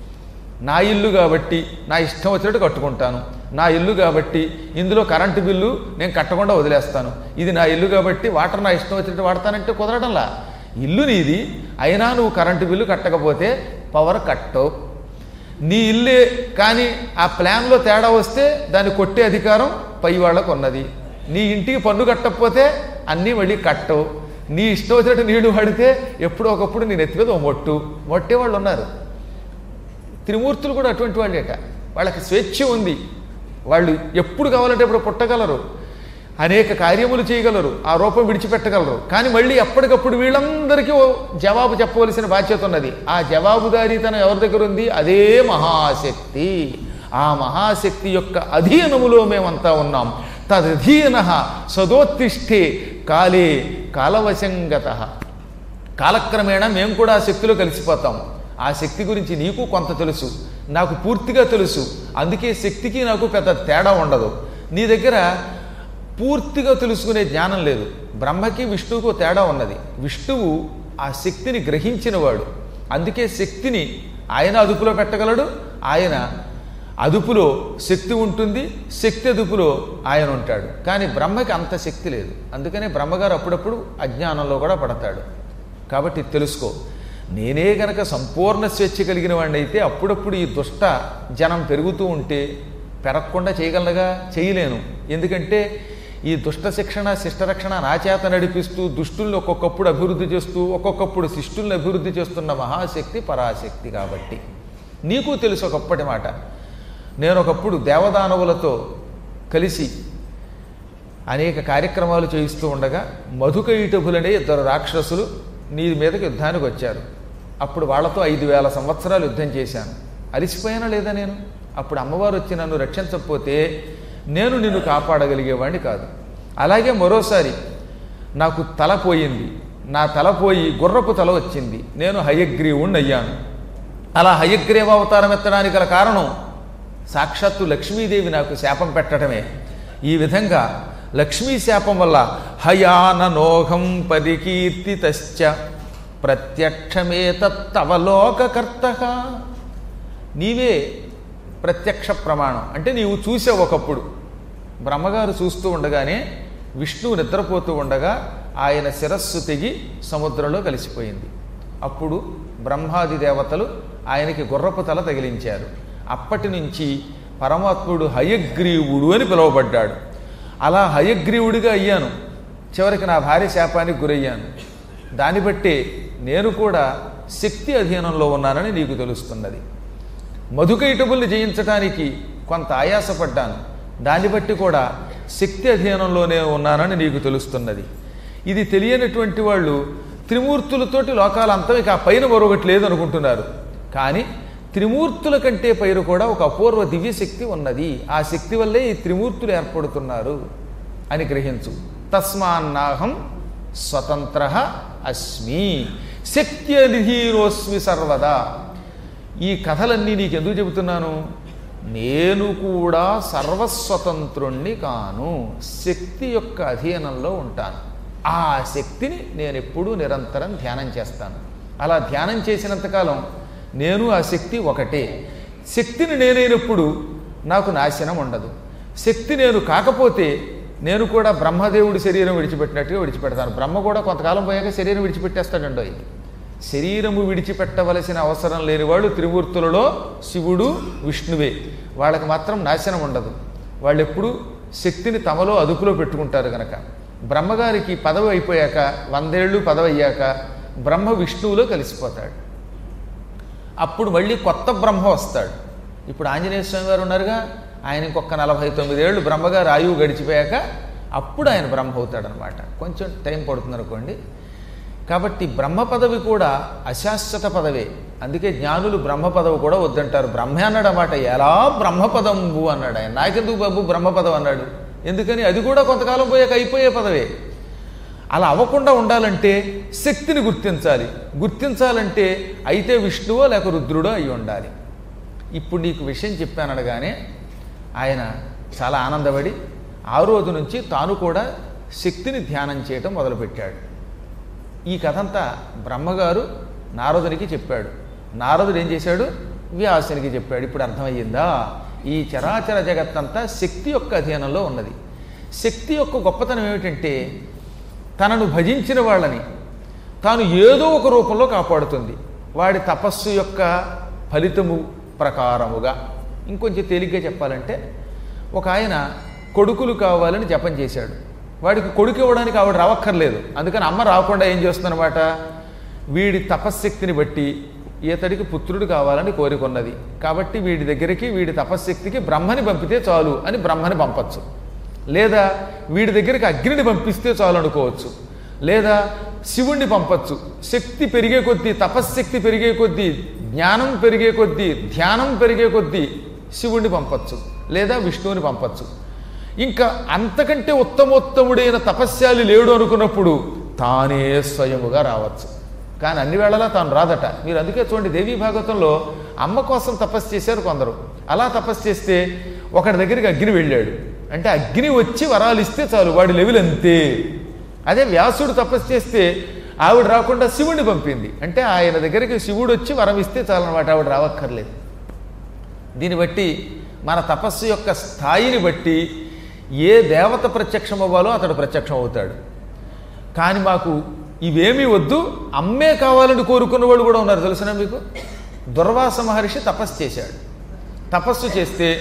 Speaker 1: నా ఇల్లు కాబట్టి నా ఇష్టం వచ్చినట్టు కట్టుకుంటాను నా ఇల్లు కాబట్టి ఇందులో కరెంటు బిల్లు నేను కట్టకుండా వదిలేస్తాను ఇది నా ఇల్లు కాబట్టి వాటర్ నా ఇష్టం వచ్చినట్టు వాడతానంటే కుదరడంలా ఇల్లు నీది అయినా నువ్వు కరెంటు బిల్లు కట్టకపోతే పవర్ కట్టవు నీ ఇల్లే కానీ ఆ ప్లాన్లో తేడా వస్తే దాన్ని కొట్టే అధికారం పై వాళ్ళకు ఉన్నది నీ ఇంటికి పన్ను కట్టకపోతే అన్నీ మళ్ళీ కట్టవు నీ ఇష్టం వచ్చినట్టు నీళ్లు వాడితే ఎప్పుడో ఒకప్పుడు నేను ఎత్తి మీద ఓ మొట్టు మొట్టే వాళ్ళు ఉన్నారు త్రిమూర్తులు కూడా అటువంటి వాళ్ళేట వాళ్ళకి స్వేచ్ఛ ఉంది వాళ్ళు ఎప్పుడు కావాలంటే ఇప్పుడు పుట్టగలరు అనేక కార్యములు చేయగలరు ఆ రూపం విడిచిపెట్టగలరు కానీ మళ్ళీ ఎప్పటికప్పుడు వీళ్ళందరికీ ఓ జవాబు చెప్పవలసిన బాధ్యత ఉన్నది ఆ జవాబుదారీతనం ఎవరి దగ్గర ఉంది అదే మహాశక్తి ఆ మహాశక్తి యొక్క అధీనములో మేమంతా ఉన్నాం తదధీన సదోత్తిష్ఠే కాలే కాలవశంగత కాలక్రమేణా మేము కూడా ఆ శక్తిలో కలిసిపోతాం ఆ శక్తి గురించి నీకు కొంత తెలుసు నాకు పూర్తిగా తెలుసు అందుకే శక్తికి నాకు పెద్ద తేడా ఉండదు నీ దగ్గర పూర్తిగా తెలుసుకునే జ్ఞానం లేదు బ్రహ్మకి విష్ణువుకు తేడా ఉన్నది విష్ణువు ఆ శక్తిని గ్రహించినవాడు అందుకే శక్తిని ఆయన అదుపులో పెట్టగలడు ఆయన అదుపులో శక్తి ఉంటుంది శక్తి అదుపులో ఆయన ఉంటాడు కానీ బ్రహ్మకి అంత శక్తి లేదు అందుకనే బ్రహ్మగారు అప్పుడప్పుడు అజ్ఞానంలో కూడా పడతాడు కాబట్టి తెలుసుకో నేనే గనక సంపూర్ణ స్వేచ్ఛ కలిగిన వాడిని అయితే అప్పుడప్పుడు ఈ దుష్ట జనం పెరుగుతూ ఉంటే పెరగకుండా చేయగలగా చేయలేను ఎందుకంటే ఈ దుష్ట శిక్షణ శిష్టరక్షణ నా చేత నడిపిస్తూ దుష్టుల్ని ఒక్కొక్కప్పుడు అభివృద్ధి చేస్తూ ఒక్కొక్కప్పుడు శిష్టుల్ని అభివృద్ధి చేస్తున్న మహాశక్తి పరాశక్తి కాబట్టి నీకు తెలుసు ఒకప్పటి మాట నేను ఒకప్పుడు దేవదానవులతో కలిసి అనేక కార్యక్రమాలు చేయిస్తూ ఉండగా మధుకైటభులనే ఇద్దరు రాక్షసులు నీ మీదకి యుద్ధానికి వచ్చారు అప్పుడు వాళ్ళతో ఐదు వేల సంవత్సరాలు యుద్ధం చేశాను అలిసిపోయానా లేదా నేను అప్పుడు అమ్మవారు వచ్చి నన్ను రక్షించకపోతే నేను నిన్ను కాపాడగలిగేవాడిని కాదు అలాగే మరోసారి నాకు తల పోయింది నా తల పోయి గుర్రపు తల వచ్చింది నేను హయగ్రీవుణ్ణి అయ్యాను అలా హయగ్రీవ అవతారం ఎత్తడానికి గల కారణం సాక్షాత్తు లక్ష్మీదేవి నాకు శాపం పెట్టడమే ఈ విధంగా లక్ష్మీ శాపం వల్ల హయాననోహం పరికీర్తితశ్చ ప్రత్యక్షమే తత్తవలోకకర్త నీవే ప్రత్యక్ష ప్రమాణం అంటే నీవు చూసావు ఒకప్పుడు బ్రహ్మగారు చూస్తూ ఉండగానే విష్ణువు నిద్రపోతూ ఉండగా ఆయన శిరస్సు తెగి సముద్రంలో కలిసిపోయింది అప్పుడు బ్రహ్మాది దేవతలు ఆయనకి గుర్రపు తల తగిలించారు అప్పటి నుంచి పరమాత్ముడు హయగ్రీవుడు అని పిలువబడ్డాడు అలా హయగ్రీవుడిగా అయ్యాను చివరికి నా భార్య శాపానికి గురయ్యాను దాన్ని బట్టి నేను కూడా శక్తి అధీనంలో ఉన్నానని నీకు తెలుస్తున్నది మధుకైటబుల్ని జయించడానికి కొంత ఆయాసపడ్డాను దాన్ని బట్టి కూడా శక్తి అధీనంలోనే ఉన్నానని నీకు తెలుస్తున్నది ఇది తెలియనటువంటి వాళ్ళు త్రిమూర్తులతోటి లోకాలంతం ఇక ఆ పైన మరొకటి లేదనుకుంటున్నారు కానీ త్రిమూర్తుల కంటే పైరు కూడా ఒక అపూర్వ దివ్య శక్తి ఉన్నది ఆ శక్తి వల్లే ఈ త్రిమూర్తులు ఏర్పడుతున్నారు అని గ్రహించు తస్మాన్నాహం స్వతంత్ర అస్మి శక్తి అధిహీనోస్మి సర్వదా ఈ కథలన్నీ నీకు ఎందుకు చెబుతున్నాను నేను కూడా సర్వస్వతంత్రుణ్ణి కాను శక్తి యొక్క అధీనంలో ఉంటాను ఆ శక్తిని నేను ఎప్పుడూ నిరంతరం ధ్యానం చేస్తాను అలా ధ్యానం చేసినంతకాలం నేను ఆ శక్తి ఒకటే శక్తిని నేనైనప్పుడు నాకు నాశనం ఉండదు శక్తి నేను కాకపోతే నేను కూడా బ్రహ్మదేవుడి శరీరం విడిచిపెట్టినట్టుగా విడిచిపెడతాను బ్రహ్మ కూడా కొంతకాలం పోయాక శరీరం విడిచిపెట్టేస్తాడండో శరీరము విడిచిపెట్టవలసిన అవసరం లేని వాళ్ళు త్రిమూర్తులలో శివుడు విష్ణువే వాళ్ళకి మాత్రం నాశనం ఉండదు వాళ్ళు ఎప్పుడూ శక్తిని తమలో అదుపులో పెట్టుకుంటారు గనక బ్రహ్మగారికి పదవి అయిపోయాక వందేళ్ళు పదవి అయ్యాక బ్రహ్మ విష్ణువులో కలిసిపోతాడు అప్పుడు మళ్ళీ కొత్త బ్రహ్మ వస్తాడు ఇప్పుడు ఆంజనేయ స్వామి గారు ఉన్నారుగా ఆయన ఇంకొక నలభై తొమ్మిదేళ్ళు బ్రహ్మగారు ఆయువు గడిచిపోయాక అప్పుడు ఆయన బ్రహ్మ అవుతాడనమాట కొంచెం టైం పడుతుంది అనుకోండి కాబట్టి బ్రహ్మ పదవి కూడా అశాశ్వత పదవే అందుకే జ్ఞానులు బ్రహ్మ పదవి కూడా వద్దంటారు బ్రహ్మే అన్నాడు అన్నమాట ఎలా బ్రహ్మపదంబు అన్నాడు ఆయన నాకెందుకు బాబు బ్రహ్మపదం అన్నాడు ఎందుకని అది కూడా కొంతకాలం పోయాక అయిపోయే పదవే అలా అవ్వకుండా ఉండాలంటే శక్తిని గుర్తించాలి గుర్తించాలంటే అయితే విష్ణువో లేక రుద్రుడో అయి ఉండాలి ఇప్పుడు నీకు విషయం చెప్పాను అనగానే ఆయన చాలా ఆనందపడి ఆ రోజు నుంచి తాను కూడా శక్తిని ధ్యానం చేయటం మొదలుపెట్టాడు ఈ కథంతా బ్రహ్మగారు నారదునికి చెప్పాడు నారదుడు ఏం చేశాడు వ్యాసునికి చెప్పాడు ఇప్పుడు అర్థమయ్యిందా ఈ చరాచర జగత్తంతా శక్తి యొక్క అధీనంలో ఉన్నది శక్తి యొక్క గొప్పతనం ఏమిటంటే తనను భజించిన వాళ్ళని తాను ఏదో ఒక రూపంలో కాపాడుతుంది వాడి తపస్సు యొక్క ఫలితము ప్రకారముగా ఇంకొంచెం తేలిగ్గా చెప్పాలంటే ఒక ఆయన కొడుకులు కావాలని జపం చేశాడు వాడికి కొడుకు ఇవ్వడానికి ఆవిడ రావక్కర్లేదు అందుకని అమ్మ రాకుండా ఏం చేస్తుందన్నమాట వీడి తపశ్శక్తిని బట్టి ఈతడికి పుత్రుడు కావాలని కోరుకున్నది కాబట్టి వీడి దగ్గరికి వీడి తపశ్శక్తికి బ్రహ్మని పంపితే చాలు అని బ్రహ్మని పంపచ్చు లేదా వీడి దగ్గరికి అగ్నిని పంపిస్తే చాలు అనుకోవచ్చు లేదా శివుణ్ణి పంపచ్చు శక్తి పెరిగే కొద్దీ తపశ్శక్తి పెరిగే కొద్దీ జ్ఞానం పెరిగే కొద్దీ ధ్యానం పెరిగే కొద్దీ శివుణ్ణి పంపచ్చు లేదా విష్ణువుని పంపచ్చు ఇంకా అంతకంటే ఉత్తమోత్తముడైన తపస్యాలి లేడు అనుకున్నప్పుడు తానే స్వయముగా రావచ్చు కానీ అన్ని వేళలా తాను రాదట మీరు అందుకే చూడండి దేవీ భాగవతంలో అమ్మ కోసం తపస్సు చేశారు కొందరు అలా తపస్సు చేస్తే ఒకటి దగ్గరికి అగ్ని వెళ్ళాడు అంటే అగ్ని వచ్చి వరాలు ఇస్తే చాలు వాడి లెవెల్ అంతే అదే వ్యాసుడు తపస్సు చేస్తే ఆవిడ రాకుండా శివుడిని పంపింది అంటే ఆయన దగ్గరికి శివుడు వచ్చి వరం ఇస్తే చాలన్నమాట ఆవిడ రావక్కర్లేదు దీన్ని బట్టి మన తపస్సు యొక్క స్థాయిని బట్టి ఏ దేవత ప్రత్యక్షం అవ్వాలో అతడు ప్రత్యక్షం అవుతాడు కానీ మాకు ఇవేమీ వద్దు అమ్మే కావాలని కోరుకున్న వాళ్ళు కూడా ఉన్నారు తెలుసునా మీకు దుర్వాస మహర్షి తపస్సు చేశాడు తపస్సు చేస్తే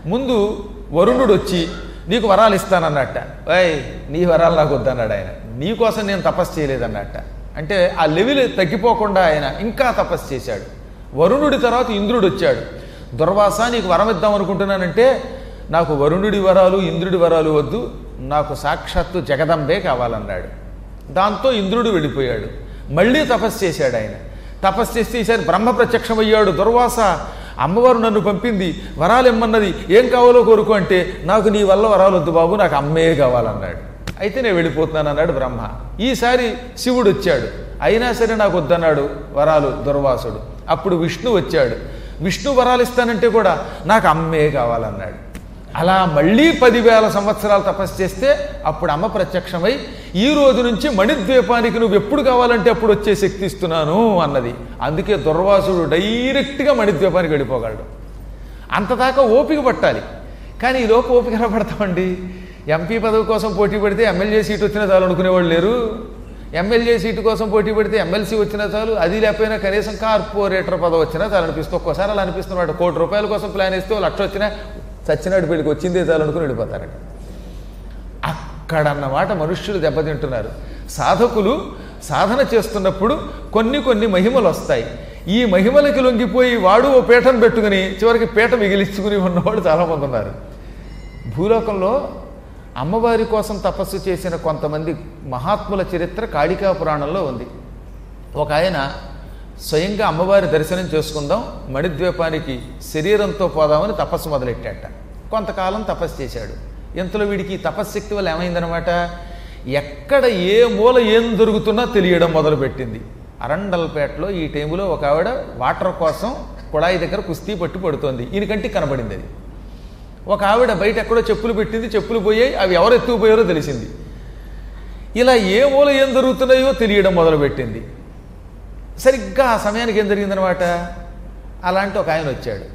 Speaker 1: ముందు వరుణుడు వచ్చి నీకు వరాలు ఇస్తానన్నట్ట ఓయ్ నీ వరాలు నాకు వద్దన్నాడు ఆయన నీ కోసం నేను తపస్సు చేయలేదన్నట్ట అంటే ఆ లెవెల్ తగ్గిపోకుండా ఆయన ఇంకా తపస్సు చేశాడు వరుణుడి తర్వాత ఇంద్రుడు వచ్చాడు దుర్వాస నీకు వరం ఇద్దాం అనుకుంటున్నానంటే నాకు వరుణుడి వరాలు ఇంద్రుడి వరాలు వద్దు నాకు సాక్షాత్తు జగదంబే కావాలన్నాడు దాంతో ఇంద్రుడు వెళ్ళిపోయాడు మళ్ళీ తపస్సు చేశాడు ఆయన తపస్సు చేస్తే ఈసారి బ్రహ్మ ప్రత్యక్షమయ్యాడు దుర్వాస అమ్మవారు నన్ను పంపింది వరాలు ఇమ్మన్నది ఏం కావాలో కోరుకో అంటే నాకు నీ వల్ల వరాలు వద్దు బాబు నాకు అమ్మే కావాలన్నాడు అయితే నేను వెళ్ళిపోతున్నాను అన్నాడు బ్రహ్మ ఈసారి శివుడు వచ్చాడు అయినా సరే నాకు వద్దన్నాడు వరాలు దుర్వాసుడు అప్పుడు విష్ణు వచ్చాడు విష్ణు వరాలు ఇస్తానంటే కూడా నాకు అమ్మే కావాలన్నాడు అలా మళ్ళీ పదివేల సంవత్సరాలు తపస్సు చేస్తే అప్పుడు అమ్మ ప్రత్యక్షమై ఈ రోజు నుంచి మణిద్వీపానికి నువ్వు ఎప్పుడు కావాలంటే అప్పుడు వచ్చే శక్తి ఇస్తున్నాను అన్నది అందుకే దుర్వాసుడు డైరెక్ట్గా మణిద్వీపానికి వెళ్ళిపోగలడు అంతదాకా ఓపిక పట్టాలి కానీ ఈ లోపు ఓపిక ఎలా పడతామండి ఎంపీ పదవి కోసం పోటీ పడితే ఎమ్మెల్యే సీట్ వచ్చినా చాలు అనుకునేవాళ్ళు లేరు ఎమ్మెల్యే సీటు కోసం పోటీ పడితే ఎమ్మెల్సీ వచ్చినా చాలు అది లేకపోయినా కనీసం కార్పొరేటర్ పదవి వచ్చినా చాలు అనిపిస్తుంది ఒక్కోసారి అలా అనిపిస్తున్నాడు కోటి రూపాయల కోసం ప్లాన్ ఇస్తే ఓ లక్ష వచ్చినా సచ్చినాడు పెళ్ళికి వచ్చిందే చాలు అనుకుని వెళ్ళిపోతారట అక్కడన్నమాట మనుష్యులు దెబ్బతింటున్నారు సాధకులు సాధన చేస్తున్నప్పుడు కొన్ని కొన్ని మహిమలు వస్తాయి ఈ మహిమలకి లొంగిపోయి వాడు ఓ పీఠను పెట్టుకుని చివరికి పీట మిగిలించుకుని ఉన్నవాడు చాలామంది ఉన్నారు భూలోకంలో అమ్మవారి కోసం తపస్సు చేసిన కొంతమంది మహాత్ముల చరిత్ర కాళికా పురాణంలో ఉంది ఒక ఆయన స్వయంగా అమ్మవారి దర్శనం చేసుకుందాం మణిద్వీపానికి శరీరంతో పోదామని తపస్సు మొదలెట్టాట కొంతకాలం తపస్సు చేశాడు ఇంతలో వీడికి ఈ తపశ్శక్తి వల్ల ఏమైందనమాట ఎక్కడ ఏ మూల ఏం దొరుకుతున్నా తెలియడం మొదలుపెట్టింది అరండల్పేటలో ఈ టైంలో ఒక ఆవిడ వాటర్ కోసం కుళాయి దగ్గర కుస్తీ పట్టు పడుతోంది ఈయన కంటికి కనబడింది అది ఒక ఆవిడ బయట ఎక్కడో చెప్పులు పెట్టింది చెప్పులు పోయాయి అవి ఎవరు ఎత్తుకుపోయారో తెలిసింది ఇలా ఏ మూల ఏం జరుగుతున్నాయో తెలియడం మొదలుపెట్టింది సరిగ్గా ఆ సమయానికి ఏం జరిగిందనమాట అలాంటి ఒక ఆయన వచ్చాడు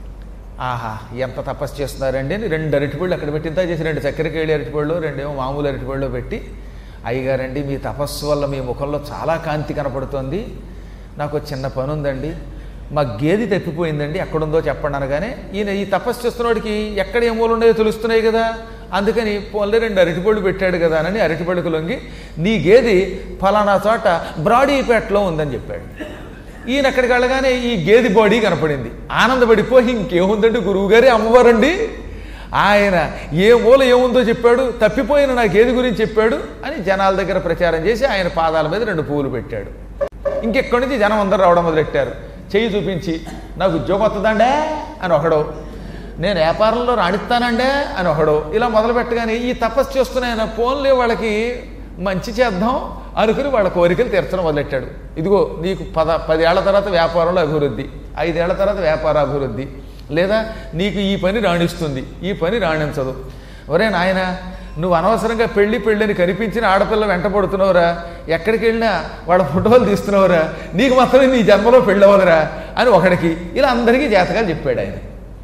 Speaker 1: ఆహా ఎంత తపస్సు చేస్తున్నారండి అని రెండు అరటిపళ్ళు అక్కడ పెట్టి ఇంత చేసి రెండు చక్కెరకేళి అరటిపళ్ళు రెండేమో మామూలు అరటిపళ్ళు పెట్టి అయ్యగారండి మీ తపస్సు వల్ల మీ ముఖంలో చాలా కాంతి కనపడుతోంది నాకు ఒక చిన్న పని ఉందండి మా గేది తప్పిపోయిందండి ఎక్కడుందో చెప్పండి అనగానే ఈయన ఈ తపస్సు చేస్తున్నవాడికి ఎక్కడ ఏ మూలు ఉన్నాయో తెలుస్తున్నాయి కదా అందుకని పోన్లే రెండు అరటిపళ్ళు పెట్టాడు కదా అని అరటిపళ్ళకు లొంగి నీ గేది ఫలానా చోట బ్రాడీపేటలో ఉందని చెప్పాడు ఈయన అక్కడికి వెళ్ళగానే ఈ గేది బాడీ కనపడింది ఆనందపడిపోయి ఇంకేముందండి గురువుగారే అమ్మవారండి ఆయన ఏ మూల ఏముందో చెప్పాడు తప్పిపోయిన నా గేది గురించి చెప్పాడు అని జనాల దగ్గర ప్రచారం చేసి ఆయన పాదాల మీద రెండు పువ్వులు పెట్టాడు ఇంకెక్కడి నుంచి జనం అందరూ రావడం మొదలెట్టారు చెయ్యి చూపించి నాకు ఉద్యోగం వస్తుందండే అని ఒకడో నేను వ్యాపారంలో రాణిస్తానండే అని ఒకడు ఇలా మొదలు పెట్టగానే ఈ తపస్సు చేస్తున్న ఆయన ఫోన్లే వాళ్ళకి మంచి చేద్దాం అనుకుని వాళ్ళ కోరికలు తీర్చడం మొదలెట్టాడు ఇదిగో నీకు పద పదేళ్ల తర్వాత వ్యాపారంలో అభివృద్ధి ఐదేళ్ల తర్వాత వ్యాపార అభివృద్ధి లేదా నీకు ఈ పని రాణిస్తుంది ఈ పని రాణించదు ఒరే నాయన నువ్వు అనవసరంగా పెళ్లి పెళ్ళని కనిపించిన ఆడపిల్ల వెంట పడుతున్నావురా ఎక్కడికి వెళ్ళినా వాళ్ళ ఫోటోలు తీస్తున్నావురా నీకు మాత్రమే నీ జన్మలో పెళ్ళవదురా అని ఒకడికి ఇలా అందరికీ జాతకాలు చెప్పాడు ఆయన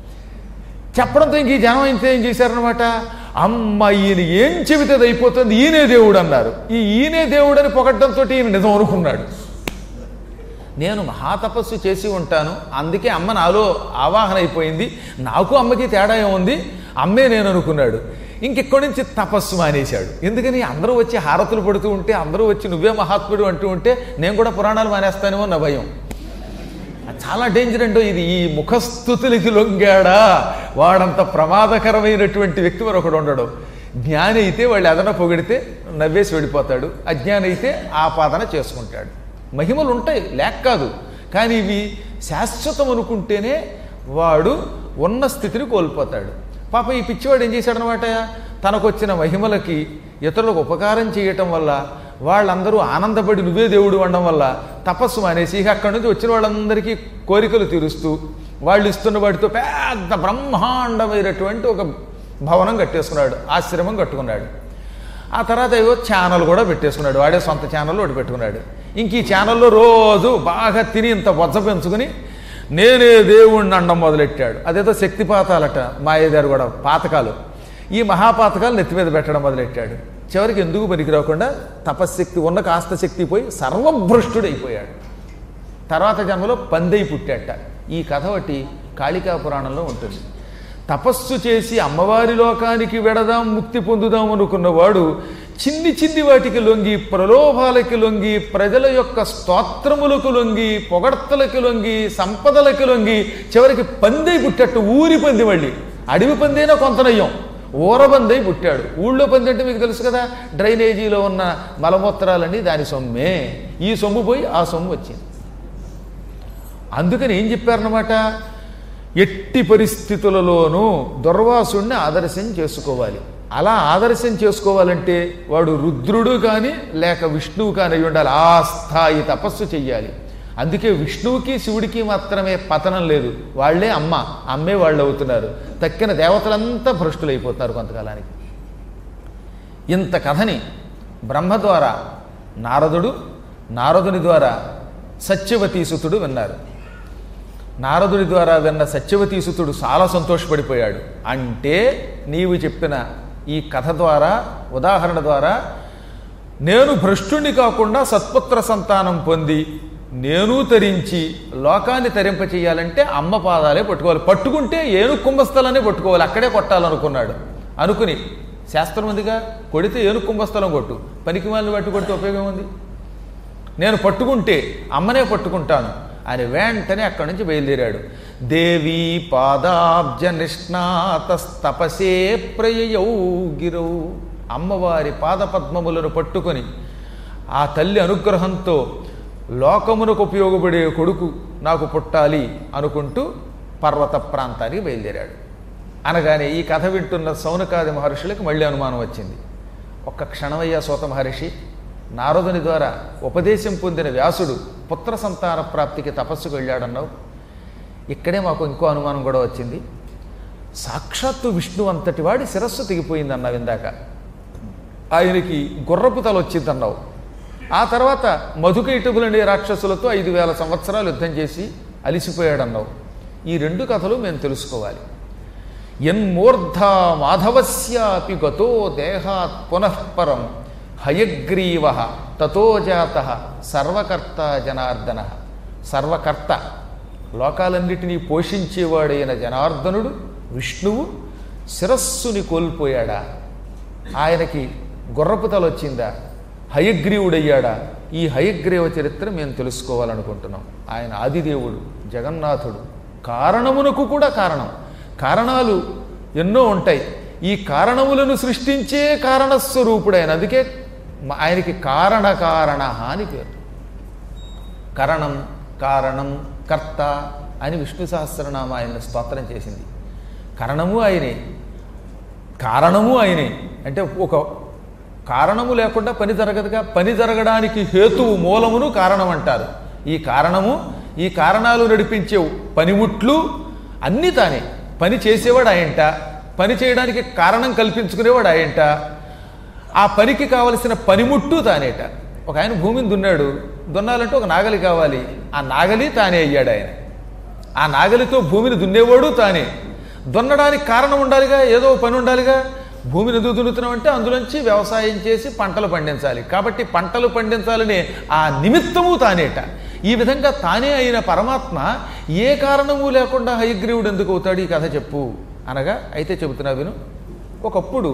Speaker 1: చెప్పడంతో ఇంక ఈ జనం ఇంత ఏం చేశారనమాట అమ్మ ఈయన ఏం చెబితే అది అయిపోతుంది ఈయనే దేవుడు అన్నారు ఈ ఈయనే దేవుడు అని పొగడ్డంతో ఈయన నిజం అనుకున్నాడు నేను మహాతపస్సు చేసి ఉంటాను అందుకే అమ్మ నాలో ఆవాహన అయిపోయింది నాకు అమ్మకి తేడా ఏముంది అమ్మే నేను అనుకున్నాడు ఇంకెక్కడి నుంచి తపస్సు మానేశాడు ఎందుకని అందరూ వచ్చి హారతులు పడుతూ ఉంటే అందరూ వచ్చి నువ్వే మహాత్ముడు అంటూ ఉంటే నేను కూడా పురాణాలు మానేస్తానేమో నా భయం చాలా డేంజర్ అంటో ఇది ఈ ముఖస్థుతులకి లొంగాడా వాడంత ప్రమాదకరమైనటువంటి వ్యక్తి మరొకడు ఉండడు జ్ఞాని అయితే వాళ్ళు ఏదైనా పొగిడితే నవ్వేసి వెళ్ళిపోతాడు అజ్ఞాని అయితే ఆపాదన చేసుకుంటాడు మహిమలు ఉంటాయి లేక కాదు కానీ ఇవి శాశ్వతం అనుకుంటేనే వాడు ఉన్న స్థితిని కోల్పోతాడు పాప ఈ పిచ్చివాడు ఏం చేశాడనమాట తనకు వచ్చిన మహిమలకి ఇతరులకు ఉపకారం చేయటం వల్ల వాళ్ళందరూ ఆనందపడి నువ్వే దేవుడు అనడం వల్ల తపస్సు మానేసి ఇక అక్కడి నుంచి వచ్చిన వాళ్ళందరికీ కోరికలు తీరుస్తూ వాళ్ళు ఇస్తున్న వాటితో పెద్ద బ్రహ్మాండమైనటువంటి ఒక భవనం కట్టేసుకున్నాడు ఆశ్రమం కట్టుకున్నాడు ఆ తర్వాత ఏవో ఛానల్ కూడా పెట్టేసుకున్నాడు వాడే సొంత ఛానల్ ఒకటి పెట్టుకున్నాడు ఇంక ఈ ఛానల్లో రోజు బాగా తిని ఇంత బొజ్జ పెంచుకుని నేనే దేవుణ్ణి అండం మొదలెట్టాడు అదేదో శక్తిపాతాలట మాయదారు కూడా పాతకాలు ఈ మహాపాతకాలు నెత్తి మీద పెట్టడం మొదలెట్టాడు చివరికి ఎందుకు పనికి రాకుండా తపశ్శక్తి ఉన్న కాస్త శక్తి పోయి సర్వభ్రష్టుడైపోయాడు తర్వాత జన్మలో పందై పుట్టాట ఈ కథ ఒకటి కాళికా పురాణంలో ఉంటుంది తపస్సు చేసి అమ్మవారి లోకానికి వెడదాం ముక్తి పొందుదాం అనుకున్నవాడు చిన్ని చిన్ని వాటికి లొంగి ప్రలోభాలకి లొంగి ప్రజల యొక్క స్తోత్రములకు లొంగి పొగడ్తలకి లొంగి సంపదలకి లొంగి చివరికి పందై పుట్టట్టు ఊరి పంది మళ్ళీ అడవి పందైనా కొంత నయ్యం ఊరబందై పుట్టాడు ఊళ్ళో పంది అంటే మీకు తెలుసు కదా డ్రైనేజీలో ఉన్న మలమూత్రాలన్నీ దాని సొమ్మే ఈ సొమ్ము పోయి ఆ సొమ్ము వచ్చింది అందుకని ఏం చెప్పారన్నమాట ఎట్టి పరిస్థితులలోనూ దుర్వాసుణ్ణి ఆదర్శం చేసుకోవాలి అలా ఆదర్శం చేసుకోవాలంటే వాడు రుద్రుడు కానీ లేక విష్ణువు కానీ అయి ఉండాలి ఆ స్థాయి తపస్సు చెయ్యాలి అందుకే విష్ణువుకి శివుడికి మాత్రమే పతనం లేదు వాళ్ళే అమ్మ అమ్మే వాళ్ళు అవుతున్నారు తక్కిన దేవతలంతా భ్రష్టులైపోతున్నారు కొంతకాలానికి ఇంత కథని బ్రహ్మ ద్వారా నారదుడు నారదుని ద్వారా సత్యవతీసుతుడు విన్నారు నారదుని ద్వారా విన్న సత్యవతీసుతుడు చాలా సంతోషపడిపోయాడు అంటే నీవు చెప్పిన ఈ కథ ద్వారా ఉదాహరణ ద్వారా నేను భ్రష్టుణ్ణి కాకుండా సత్పుత్ర సంతానం పొంది నేను తరించి లోకాన్ని తరింప చేయాలంటే అమ్మ పాదాలే పట్టుకోవాలి పట్టుకుంటే ఏను కుంభస్థలాన్ని పట్టుకోవాలి అక్కడే కొట్టాలనుకున్నాడు అనుకుని శాస్త్రం ఉందిగా కొడితే ఏను కుంభస్థలం కొట్టు పనికి వాళ్ళని పట్టు కొడితే ఉపయోగం ఉంది నేను పట్టుకుంటే అమ్మనే పట్టుకుంటాను అని వెంటనే అక్కడి నుంచి బయలుదేరాడు దేవీ పాదాబ్జ నిష్ణాతస్తపసే ప్రయయౌ గిరౌ అమ్మవారి పాదపద్మములను పట్టుకొని ఆ తల్లి అనుగ్రహంతో లోకమునకు ఉపయోగపడే కొడుకు నాకు పుట్టాలి అనుకుంటూ పర్వత ప్రాంతానికి బయలుదేరాడు అనగానే ఈ కథ వింటున్న సౌనకాది మహర్షులకు మళ్ళీ అనుమానం వచ్చింది ఒక్క క్షణమయ్యా సోత మహర్షి నారదుని ద్వారా ఉపదేశం పొందిన వ్యాసుడు పుత్ర సంతాన ప్రాప్తికి తపస్సుకు వెళ్ళాడన్నావు ఇక్కడే మాకు ఇంకో అనుమానం కూడా వచ్చింది సాక్షాత్తు విష్ణు అంతటి వాడి శిరస్సు తెగిపోయింది అన్నావు ఇందాక ఆయనకి గుర్రపు తల వచ్చిందన్నావు ఆ తర్వాత మధుకైటబులనే రాక్షసులతో ఐదు వేల సంవత్సరాలు యుద్ధం చేసి అలిసిపోయాడన్నావు ఈ రెండు కథలు మేము తెలుసుకోవాలి ఎన్మూర్ధ మాధవస్యాపి గతో దేహాత్ పునఃపరం హయగ్రీవ తతో జాత సర్వకర్త జనార్దన సర్వకర్త లోకాలన్నిటినీ పోషించేవాడైన జనార్దనుడు విష్ణువు శిరస్సుని కోల్పోయాడా ఆయనకి గుర్రపు తల వచ్చిందా హయగ్రీవుడయ్యాడా ఈ హయగ్రీవ చరిత్ర మేము తెలుసుకోవాలనుకుంటున్నాం ఆయన ఆదిదేవుడు జగన్నాథుడు కారణమునకు కూడా కారణం కారణాలు ఎన్నో ఉంటాయి ఈ కారణములను సృష్టించే కారణస్వరూపుడైన అందుకే మ- ఆయనకి కారణ కారణ అని పేరు కరణం కారణం కర్త అని విష్ణు సహస్రనామ ఆయన స్తోత్రం చేసింది కరణము ఆయనే కారణము ఆయనే అంటే ఒక కారణము లేకుండా పని జరగదుగా పని జరగడానికి హేతువు మూలమును కారణం అంటారు ఈ కారణము ఈ కారణాలు నడిపించే పనిముట్లు అన్నీ తానే పని చేసేవాడు ఆయంట పని చేయడానికి కారణం కల్పించుకునేవాడు ఆయంట ఆ పనికి కావలసిన పనిముట్టు తానేట ఒక ఆయన భూమిని దున్నాడు దున్నాలంటే ఒక నాగలి కావాలి ఆ నాగలి తానే అయ్యాడు ఆయన ఆ నాగలితో భూమిని దున్నేవాడు తానే దున్నడానికి కారణం ఉండాలిగా ఏదో ఓ పని ఉండాలిగా భూమిని ఎందుకు దున్నుతున్నామంటే అందులోంచి వ్యవసాయం చేసి పంటలు పండించాలి కాబట్టి పంటలు పండించాలనే ఆ నిమిత్తము తానేట ఈ విధంగా తానే అయిన పరమాత్మ ఏ కారణము లేకుండా హయగ్రీవుడు ఎందుకు అవుతాడు ఈ కథ చెప్పు అనగా అయితే చెబుతున్నా విను ఒకప్పుడు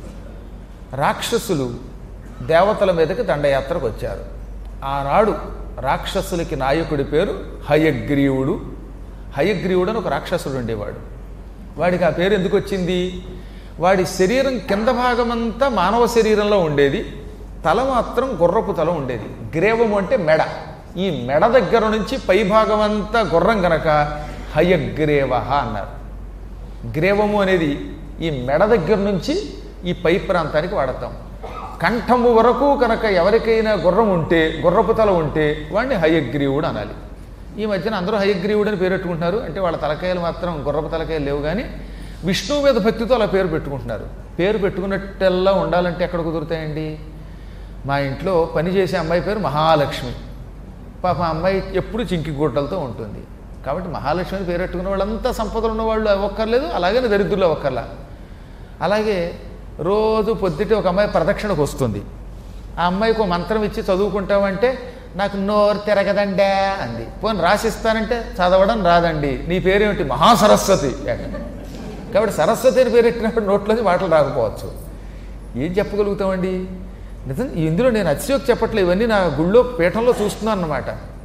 Speaker 1: రాక్షసులు దేవతల మీదకి దండయాత్రకు వచ్చారు ఆనాడు రాక్షసులకి నాయకుడి పేరు హయగ్రీవుడు హయగ్రీవుడు అని ఒక రాక్షసుడు ఉండేవాడు వాడికి ఆ పేరు ఎందుకు వచ్చింది వాడి శరీరం కింద భాగమంతా మానవ శరీరంలో ఉండేది తల మాత్రం గుర్రపు తల ఉండేది గ్రేవము అంటే మెడ ఈ మెడ దగ్గర నుంచి పై భాగం అంతా గుర్రం గనక హయగ్రేవ అన్నారు గ్రేవము అనేది ఈ మెడ దగ్గర నుంచి ఈ పై ప్రాంతానికి వాడతాం కంఠము వరకు కనుక ఎవరికైనా గుర్రం ఉంటే గుర్రపు తల ఉంటే వాడిని హయగ్రీవుడు అనాలి ఈ మధ్యన అందరూ హయగ్రీవుడు అని పేరు పెట్టుకుంటున్నారు అంటే వాళ్ళ తలకాయలు మాత్రం గుర్రపు తలకాయలు లేవు కానీ విష్ణువు మీద భక్తితో అలా పేరు పెట్టుకుంటున్నారు పేరు పెట్టుకున్నట్టెల్లా ఉండాలంటే ఎక్కడ కుదురుతాయండి మా ఇంట్లో పనిచేసే అమ్మాయి పేరు మహాలక్ష్మి పాప ఆ అమ్మాయి ఎప్పుడు చింకి గుడ్డలతో ఉంటుంది కాబట్టి మహాలక్ష్మి అని పేరు పెట్టుకున్న వాళ్ళంతా సంపదలు ఉన్న వాళ్ళు అవ్వక్కర్లేదు అలాగనే దరిద్రులు అవ్వక్కర్లా అలాగే రోజు పొద్దుటే ఒక అమ్మాయి ప్రదక్షిణకు వస్తుంది ఆ అమ్మాయికి ఒక మంత్రం ఇచ్చి చదువుకుంటామంటే నాకు నోరు తిరగదండే అంది పోనీ రాసిస్తానంటే చదవడం రాదండి నీ పేరేమిటి మహాసరస్వతి కాబట్టి సరస్వతి అని పేరెట్టినప్పుడు నోట్లోంచి మాటలు రాకపోవచ్చు ఏం చెప్పగలుగుతామండి నిజం ఇందులో నేను అతిశయోక్తి చెప్పట్లేదు ఇవన్నీ నా గుళ్ళో పీఠంలో చూస్తున్నాను అన్నమాట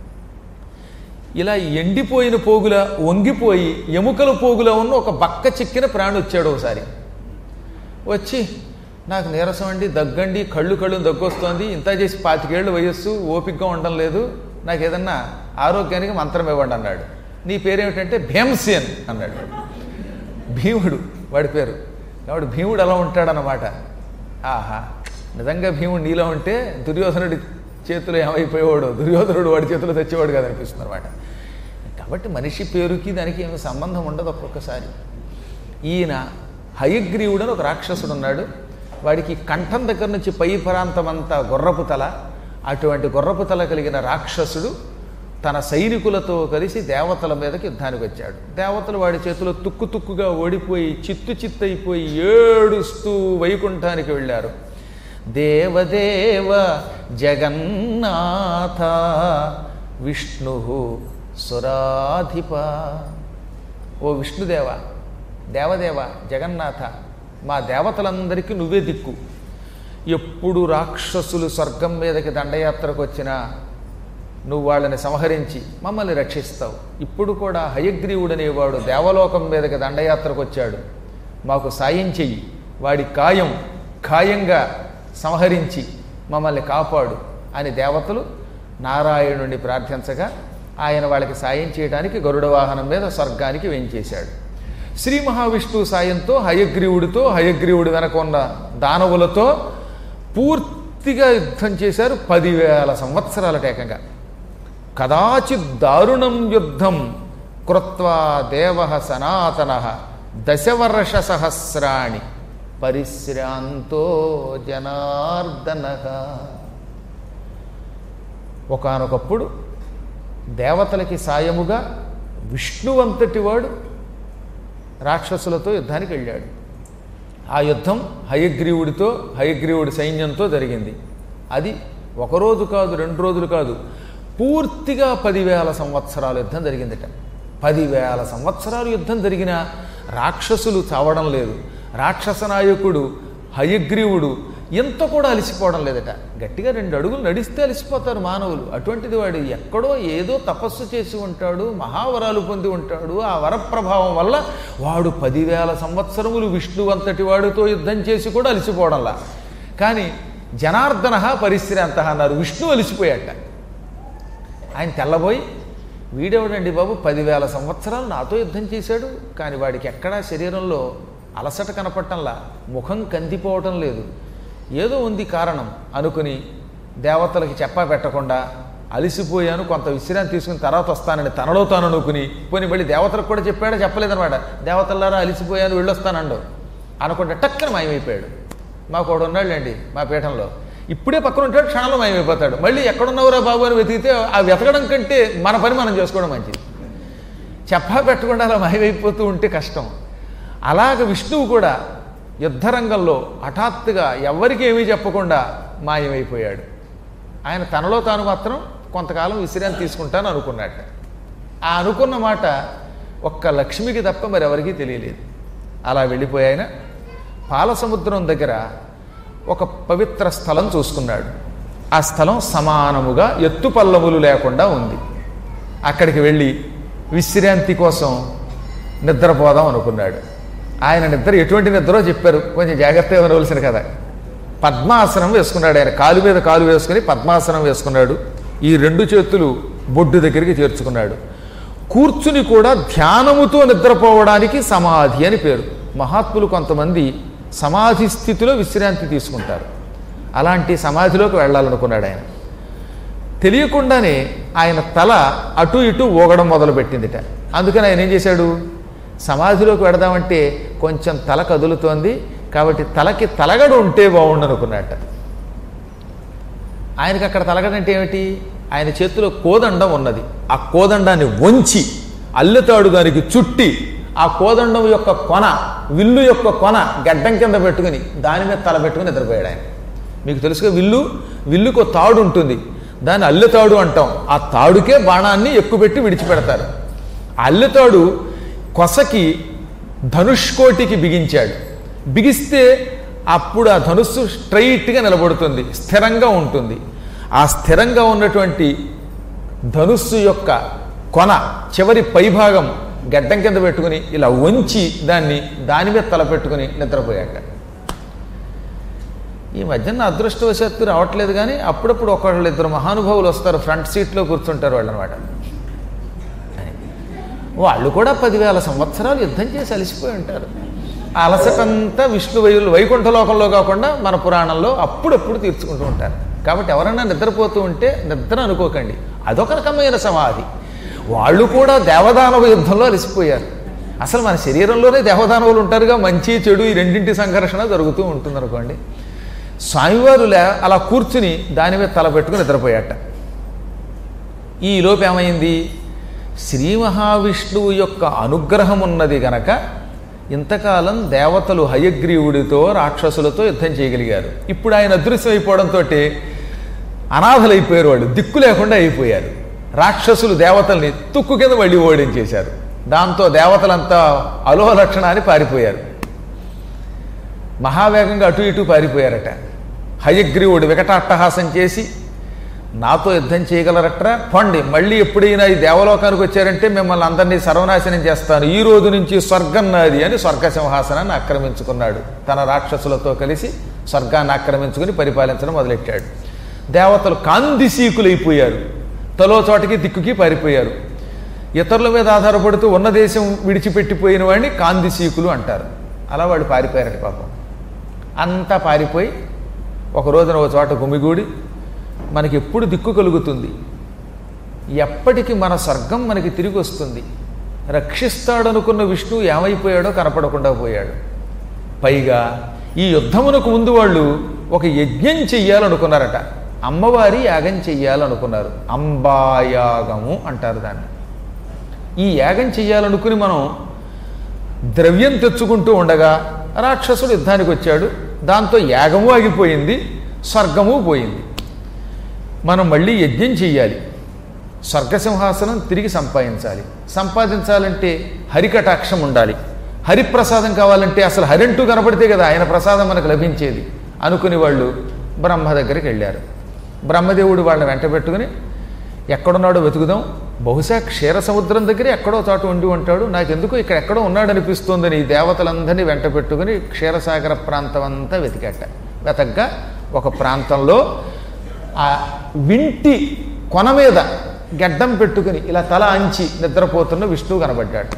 Speaker 1: ఇలా ఎండిపోయిన పోగుల వంగిపోయి ఎముకల పోగుల ఉన్న ఒక బక్క చిక్కిన ప్రాణి వచ్చాడు ఒకసారి వచ్చి నాకు నీరసం అండి దగ్గండి కళ్ళు కళ్ళు దగ్గొస్తోంది ఇంత చేసి పాతికేళ్ళు వయస్సు ఓపికగా ఉండడం లేదు నాకు ఏదన్నా ఆరోగ్యానికి మంత్రం ఇవ్వండి అన్నాడు నీ పేరేమిటంటే భీమసేన్ అన్నాడు భీముడు వాడి పేరు కాబట్టి భీముడు అలా ఉంటాడనమాట ఆహా నిజంగా భీముడు నీలో ఉంటే దుర్యోధనుడి చేతిలో ఏమైపోయేవాడు దుర్యోధనుడు వాడి చేతిలో తెచ్చేవాడు కదా అనిపిస్తుంది అనమాట కాబట్టి మనిషి పేరుకి దానికి ఏమి సంబంధం ఉండదు ఒక్కొక్కసారి ఈయన హయగ్రీవుడు అని ఒక రాక్షసుడు ఉన్నాడు వాడికి కంఠం దగ్గర నుంచి పై ప్రాంతం అంతా గుర్రపు తల అటువంటి గుర్రపు తల కలిగిన రాక్షసుడు తన సైనికులతో కలిసి దేవతల మీదకి యుద్ధానికి వచ్చాడు దేవతలు వాడి చేతిలో తుక్కు తుక్కుగా ఓడిపోయి చిత్తు చిత్తయిపోయి ఏడుస్తూ వైకుంఠానికి వెళ్ళారు దేవదేవ జగన్నాథ విష్ణు సురాధిప ఓ విష్ణుదేవ దేవదేవ జగన్నాథ మా దేవతలందరికీ నువ్వే దిక్కు ఎప్పుడు రాక్షసులు స్వర్గం మీదకి దండయాత్రకు వచ్చినా నువ్వు వాళ్ళని సంహరించి మమ్మల్ని రక్షిస్తావు ఇప్పుడు కూడా హయగ్రీవుడనేవాడు దేవలోకం మీదకి దండయాత్రకు వచ్చాడు మాకు సాయం చెయ్యి వాడి కాయం ఖాయంగా సంహరించి మమ్మల్ని కాపాడు అని దేవతలు నారాయణుడిని ప్రార్థించగా ఆయన వాళ్ళకి సాయం చేయడానికి గరుడ వాహనం మీద స్వర్గానికి వెంచేశాడు శ్రీ మహావిష్ణువు సాయంతో హయగ్రీవుడితో హయగ్రీవుడి వెనక ఉన్న దానవులతో పూర్తిగా యుద్ధం చేశారు పదివేల సంవత్సరాల ఏకంగా కదాచిత్ దారుణం యుద్ధం కృత్వా దేవ సనాతన దశవర్ష సహస్రాణి పరిశ్రాంతో జనార్దన ఒకనొకప్పుడు దేవతలకి సాయముగా విష్ణువంతటి వాడు రాక్షసులతో యుద్ధానికి వెళ్ళాడు ఆ యుద్ధం హయగ్రీవుడితో హయగ్రీవుడి సైన్యంతో జరిగింది అది ఒకరోజు కాదు రెండు రోజులు కాదు పూర్తిగా పదివేల సంవత్సరాల యుద్ధం జరిగిందట పదివేల సంవత్సరాలు యుద్ధం జరిగినా రాక్షసులు చావడం లేదు రాక్షస నాయకుడు హయగ్రీవుడు ఎంత కూడా అలసిపోవడం లేదట గట్టిగా రెండు అడుగులు నడిస్తే అలసిపోతారు మానవులు అటువంటిది వాడు ఎక్కడో ఏదో తపస్సు చేసి ఉంటాడు మహావరాలు పొంది ఉంటాడు ఆ వరప్రభావం వల్ల వాడు పదివేల సంవత్సరములు విష్ణువంతటి వాడితో యుద్ధం చేసి కూడా అలసిపోవడంలా కానీ జనార్దన పరిశ్రాంత అన్నారు విష్ణు అలిసిపోయాట ఆయన తెల్లబోయి వీడెవడండి బాబు పదివేల సంవత్సరాలు నాతో యుద్ధం చేశాడు కానీ వాడికి ఎక్కడా శరీరంలో అలసట కనపడటంలా ముఖం కందిపోవటం లేదు ఏదో ఉంది కారణం అనుకుని దేవతలకి చెప్పా పెట్టకుండా అలిసిపోయాను కొంత విశ్రాంతి తీసుకుని తర్వాత వస్తానని తనలో తాను అనుకుని పోనీ మళ్ళీ దేవతలకు కూడా చెప్పాడా చెప్పలేదన్నమాట దేవతలారా అలిసిపోయాను వెళ్ళొస్తానండు అనుకుంటే టక్కన మాయమైపోయాడు మాకు ఒకడు ఉన్నాడులేండి మా పీఠంలో ఇప్పుడే పక్కన ఉంటాడు క్షణంలో మాయమైపోతాడు మళ్ళీ ఎక్కడున్నవరా బాబు అని వెతికితే ఆ వెతకడం కంటే మన పని మనం చేసుకోవడం మంచిది చెప్పా పెట్టకుండా అలా మాయమైపోతూ ఉంటే కష్టం అలాగ విష్ణువు కూడా యుద్ధరంగంలో హఠాత్తుగా ఎవ్వరికి ఏమీ చెప్పకుండా మాయమైపోయాడు ఆయన తనలో తాను మాత్రం కొంతకాలం విశ్రాంతి తీసుకుంటాను అనుకున్నట్ట ఆ అనుకున్న మాట ఒక్క లక్ష్మికి తప్ప మరి ఎవరికీ తెలియలేదు అలా వెళ్ళిపోయి ఆయన పాలసముద్రం దగ్గర ఒక పవిత్ర స్థలం చూసుకున్నాడు ఆ స్థలం సమానముగా ఎత్తు పల్లములు లేకుండా ఉంది అక్కడికి వెళ్ళి విశ్రాంతి కోసం నిద్రపోదాం అనుకున్నాడు ఆయన నిద్ర ఎటువంటి నిద్రో చెప్పారు కొంచెం జాగ్రత్తగా ఉండవలసిన కదా పద్మాసనం వేసుకున్నాడు ఆయన కాలు మీద కాలు వేసుకుని పద్మాసనం వేసుకున్నాడు ఈ రెండు చేతులు బొడ్డు దగ్గరికి చేర్చుకున్నాడు కూర్చుని కూడా ధ్యానముతో నిద్రపోవడానికి సమాధి అని పేరు మహాత్ములు కొంతమంది సమాధి స్థితిలో విశ్రాంతి తీసుకుంటారు అలాంటి సమాధిలోకి వెళ్ళాలనుకున్నాడు ఆయన తెలియకుండానే ఆయన తల అటు ఇటు ఊగడం మొదలుపెట్టిందిట అందుకని ఆయన ఏం చేశాడు సమాధిలోకి వెడదామంటే కొంచెం తల కదులుతోంది కాబట్టి తలకి తలగడ ఉంటే బాగుండు అనుకున్నట్ట ఆయనకి అక్కడ తలగడ అంటే ఏమిటి ఆయన చేతిలో కోదండం ఉన్నది ఆ కోదండాన్ని వంచి అల్లెతాడు దానికి చుట్టి ఆ కోదండం యొక్క కొన విల్లు యొక్క కొన గడ్డం కింద పెట్టుకుని దాని మీద తల పెట్టుకుని నిద్రపోయాడు ఆయన మీకు తెలుసుగా విల్లు విల్లుకు ఒక తాడు ఉంటుంది దాన్ని అల్లెతాడు అంటాం ఆ తాడుకే బాణాన్ని ఎక్కుపెట్టి విడిచిపెడతారు ఆ అల్లెతాడు కొసకి ధనుష్కోటికి బిగించాడు బిగిస్తే అప్పుడు ఆ ధనుస్సు స్ట్రైట్గా నిలబడుతుంది స్థిరంగా ఉంటుంది ఆ స్థిరంగా ఉన్నటువంటి ధనుస్సు యొక్క కొన చివరి పైభాగం గడ్డం కింద పెట్టుకుని ఇలా వంచి దాన్ని దాని మీద తల పెట్టుకుని నిద్రపోయాక ఈ మధ్య నా అదృష్టవశాత్తు రావట్లేదు కానీ అప్పుడప్పుడు ఒకళ్ళు ఇద్దరు మహానుభావులు వస్తారు ఫ్రంట్ సీట్లో కూర్చుంటారు వాళ్ళు అనమాట వాళ్ళు కూడా పదివేల సంవత్సరాలు యుద్ధం చేసి అలసిపోయి ఉంటారు ఆ అలసటంతా విష్ణు వై వైకుంఠ లోకంలో కాకుండా మన పురాణంలో అప్పుడప్పుడు తీర్చుకుంటూ ఉంటారు కాబట్టి ఎవరైనా నిద్రపోతూ ఉంటే నిద్ర అనుకోకండి అదొక రకమైన సమాధి వాళ్ళు కూడా దేవదానవ యుద్ధంలో అలసిపోయారు అసలు మన శరీరంలోనే దేవదానవులు ఉంటారుగా మంచి చెడు ఈ రెండింటి సంఘర్షణ జరుగుతూ ఉంటుంది అనుకోండి స్వామివారు లే అలా కూర్చుని దాని మీద తల పెట్టుకుని నిద్రపోయాట ఈ లోపు ఏమైంది శ్రీ మహావిష్ణువు యొక్క అనుగ్రహం ఉన్నది గనక ఇంతకాలం దేవతలు హయగ్రీవుడితో రాక్షసులతో యుద్ధం చేయగలిగారు ఇప్పుడు ఆయన అదృశ్యం అయిపోవడంతో అనాథలైపోయారు వాళ్ళు దిక్కు లేకుండా అయిపోయారు రాక్షసులు దేవతల్ని తుక్కు కింద మళ్ళీ ఓడించేశారు దాంతో దేవతలంతా అలోహ లక్షణాన్ని పారిపోయారు మహావేగంగా అటు ఇటు పారిపోయారట హయగ్రీవుడు వికటాట్టహాసం చేసి నాతో యుద్ధం చేయగలరట్రా పండి మళ్ళీ ఎప్పుడైనా ఈ దేవలోకానికి వచ్చారంటే మిమ్మల్ని అందరినీ సర్వనాశనం చేస్తాను ఈ రోజు నుంచి స్వర్గం నాది అని స్వర్గ సింహాసనాన్ని ఆక్రమించుకున్నాడు తన రాక్షసులతో కలిసి స్వర్గాన్ని ఆక్రమించుకుని పరిపాలించడం మొదలెట్టాడు దేవతలు కాందిసీకులైపోయారు తలో చోటకి దిక్కుకి పారిపోయారు ఇతరుల మీద ఆధారపడుతూ ఉన్న దేశం విడిచిపెట్టిపోయిన వాడిని కాందిసీకులు అంటారు అలా వాళ్ళు పారిపోయారట పాపం అంతా పారిపోయి ఒక రోజున ఒక చోట గుమిగూడి మనకి ఎప్పుడు దిక్కు కలుగుతుంది ఎప్పటికి మన స్వర్గం మనకి తిరిగి వస్తుంది రక్షిస్తాడనుకున్న విష్ణువు ఏమైపోయాడో కనపడకుండా పోయాడు పైగా ఈ యుద్ధమునకు ముందు వాళ్ళు ఒక యజ్ఞం చెయ్యాలనుకున్నారట అమ్మవారి యాగం చెయ్యాలనుకున్నారు అంబాయాగము అంటారు దాన్ని ఈ యాగం చెయ్యాలనుకుని మనం ద్రవ్యం తెచ్చుకుంటూ ఉండగా రాక్షసుడు యుద్ధానికి వచ్చాడు దాంతో యాగము ఆగిపోయింది స్వర్గము పోయింది మనం మళ్ళీ యజ్ఞం చెయ్యాలి స్వర్గసింహాసనం తిరిగి సంపాదించాలి సంపాదించాలంటే హరికటాక్షం ఉండాలి హరిప్రసాదం కావాలంటే అసలు హరింటూ కనపడితే కదా ఆయన ప్రసాదం మనకు లభించేది అనుకుని వాళ్ళు బ్రహ్మ దగ్గరికి వెళ్ళారు బ్రహ్మదేవుడు వాళ్ళని వెంట పెట్టుకుని ఎక్కడున్నాడో వెతుకుదాం బహుశా క్షీర సముద్రం దగ్గర ఎక్కడో చోట ఉండి ఉంటాడు నాకెందుకు ఇక్కడ ఎక్కడో ఉన్నాడనిపిస్తోందని ఈ దేవతలందరినీ వెంట పెట్టుకుని క్షీరసాగర ప్రాంతం అంతా వెతికట వెతగ్గా ఒక ప్రాంతంలో ఆ వింటి కొన మీద గడ్డం పెట్టుకుని ఇలా తల అంచి నిద్రపోతున్న విష్ణువు కనబడ్డాడు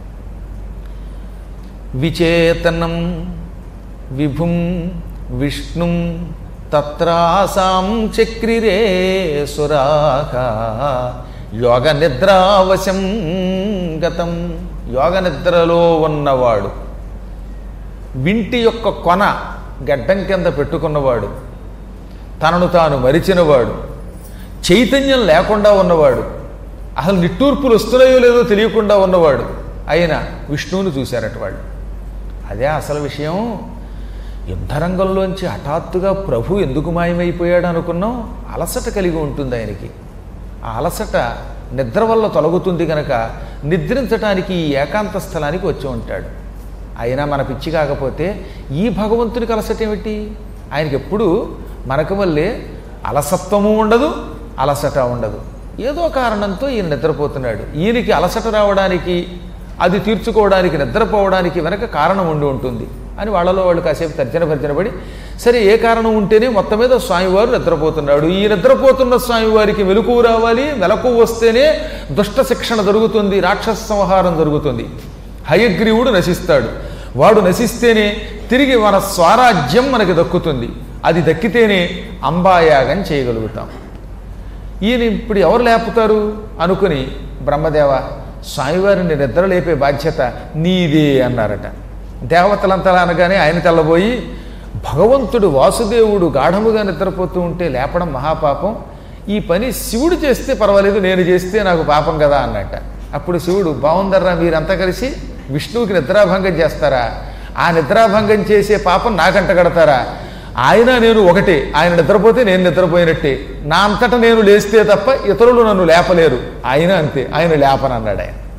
Speaker 1: విచేతనం విభుం విష్ణుం తత్రాసాం చక్రిరే సురాక యోగ నిద్రావశం గతం యోగ నిద్రలో ఉన్నవాడు వింటి యొక్క కొన గడ్డం కింద పెట్టుకున్నవాడు తనను తాను మరిచినవాడు చైతన్యం లేకుండా ఉన్నవాడు అసలు నిట్టూర్పులు వస్తున్నాయో లేదో తెలియకుండా ఉన్నవాడు అయిన విష్ణువుని చూశారట వాళ్ళు అదే అసలు విషయం యుద్ధరంగంలోంచి హఠాత్తుగా ప్రభు ఎందుకు మాయమైపోయాడు అనుకున్నాం అలసట కలిగి ఉంటుంది ఆయనకి ఆ అలసట నిద్ర వల్ల తొలగుతుంది కనుక నిద్రించటానికి ఈ ఏకాంత స్థలానికి వచ్చి ఉంటాడు అయినా మన పిచ్చి కాకపోతే ఈ భగవంతునికి అలసట ఏమిటి ఆయనకి ఎప్పుడు మనకు వల్లే అలసత్వము ఉండదు అలసట ఉండదు ఏదో కారణంతో ఈయన నిద్రపోతున్నాడు ఈయనకి అలసట రావడానికి అది తీర్చుకోవడానికి నిద్రపోవడానికి వెనక కారణం ఉండి ఉంటుంది అని వాళ్ళలో వాళ్ళు కాసేపు తర్జన భర్జన పడి సరే ఏ కారణం ఉంటేనే మొత్తం మీద స్వామివారు నిద్రపోతున్నాడు ఈ నిద్రపోతున్న స్వామివారికి వెలుకు రావాలి వెలకు వస్తేనే దుష్ట శిక్షణ జరుగుతుంది రాక్షస సంహారం జరుగుతుంది హయగ్రీవుడు నశిస్తాడు వాడు నశిస్తేనే తిరిగి మన స్వరాజ్యం మనకి దక్కుతుంది అది దక్కితేనే అంబాయాగం చేయగలుగుతాం ఈయన ఇప్పుడు ఎవరు లేపుతారు అనుకుని బ్రహ్మదేవ స్వామివారిని నిద్ర లేపే బాధ్యత నీదే అన్నారట దేవతలంతా అనగానే ఆయన తెల్లబోయి భగవంతుడు వాసుదేవుడు గాఢముగా నిద్రపోతూ ఉంటే లేపడం మహాపాపం ఈ పని శివుడు చేస్తే పర్వాలేదు నేను చేస్తే నాకు పాపం కదా అన్నట్ట అప్పుడు శివుడు బాగుందర్రా మీరంతా కలిసి విష్ణువుకి నిద్రాభంగం చేస్తారా ఆ నిద్రాభంగం చేసే పాపం నాకంట కడతారా ఆయన నేను ఒకటే ఆయన నిద్రపోతే నేను నిద్రపోయినట్టే నా అంతటా నేను లేస్తే తప్ప ఇతరులు నన్ను లేపలేరు ఆయన అంతే ఆయన లేపనన్నాడు ఆయన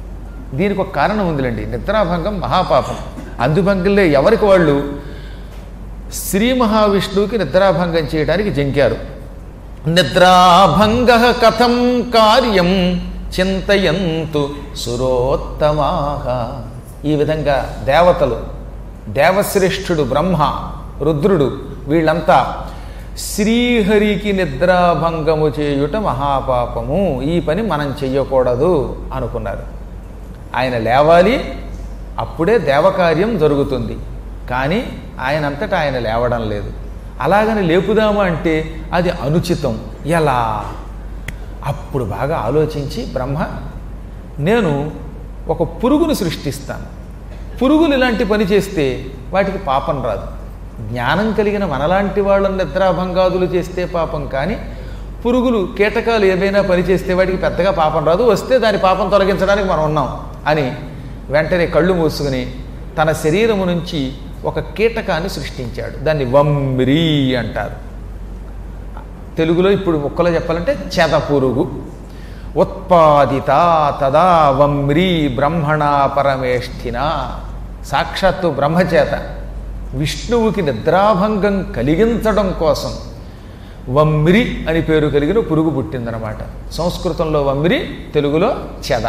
Speaker 1: దీనికి ఒక కారణం ఉందిలేండి నిద్రాభంగం మహాపాపం అందుభంగంలో ఎవరికి వాళ్ళు శ్రీ మహావిష్ణువుకి నిద్రాభంగం చేయడానికి జంకారు నిద్రాభంగ కథం కార్యం చింతయంతు సురోత్తమాహ ఈ విధంగా దేవతలు దేవశ్రేష్ఠుడు బ్రహ్మ రుద్రుడు వీళ్ళంతా శ్రీహరికి నిద్రాభంగము చేయుట మహాపాపము ఈ పని మనం చెయ్యకూడదు అనుకున్నారు ఆయన లేవాలి అప్పుడే దేవకార్యం జరుగుతుంది కానీ ఆయనంతటా ఆయన లేవడం లేదు అలాగని లేపుదామా అంటే అది అనుచితం ఎలా అప్పుడు బాగా ఆలోచించి బ్రహ్మ నేను ఒక పురుగును సృష్టిస్తాను పురుగులు ఇలాంటి పని చేస్తే వాటికి పాపం రాదు జ్ఞానం కలిగిన మనలాంటి వాళ్ళని నిద్రాభంగాదులు చేస్తే పాపం కానీ పురుగులు కీటకాలు ఏవైనా పని చేస్తే వాటికి పెద్దగా పాపం రాదు వస్తే దాని పాపం తొలగించడానికి మనం ఉన్నాం అని వెంటనే కళ్ళు మూసుకుని తన శరీరము నుంచి ఒక కీటకాన్ని సృష్టించాడు దాన్ని వమ్మిరి అంటారు తెలుగులో ఇప్పుడు ముక్కలో చెప్పాలంటే చెద పురుగు ఉత్పాదిత తదా వమ్రి బ్రహ్మణ పరమేష్ఠిన సాక్షాత్తు బ్రహ్మచేత విష్ణువుకి నిద్రాభంగం కలిగించడం కోసం వమ్మిరి అని పేరు కలిగిన పురుగు పుట్టిందనమాట సంస్కృతంలో వమ్మిరి తెలుగులో చెద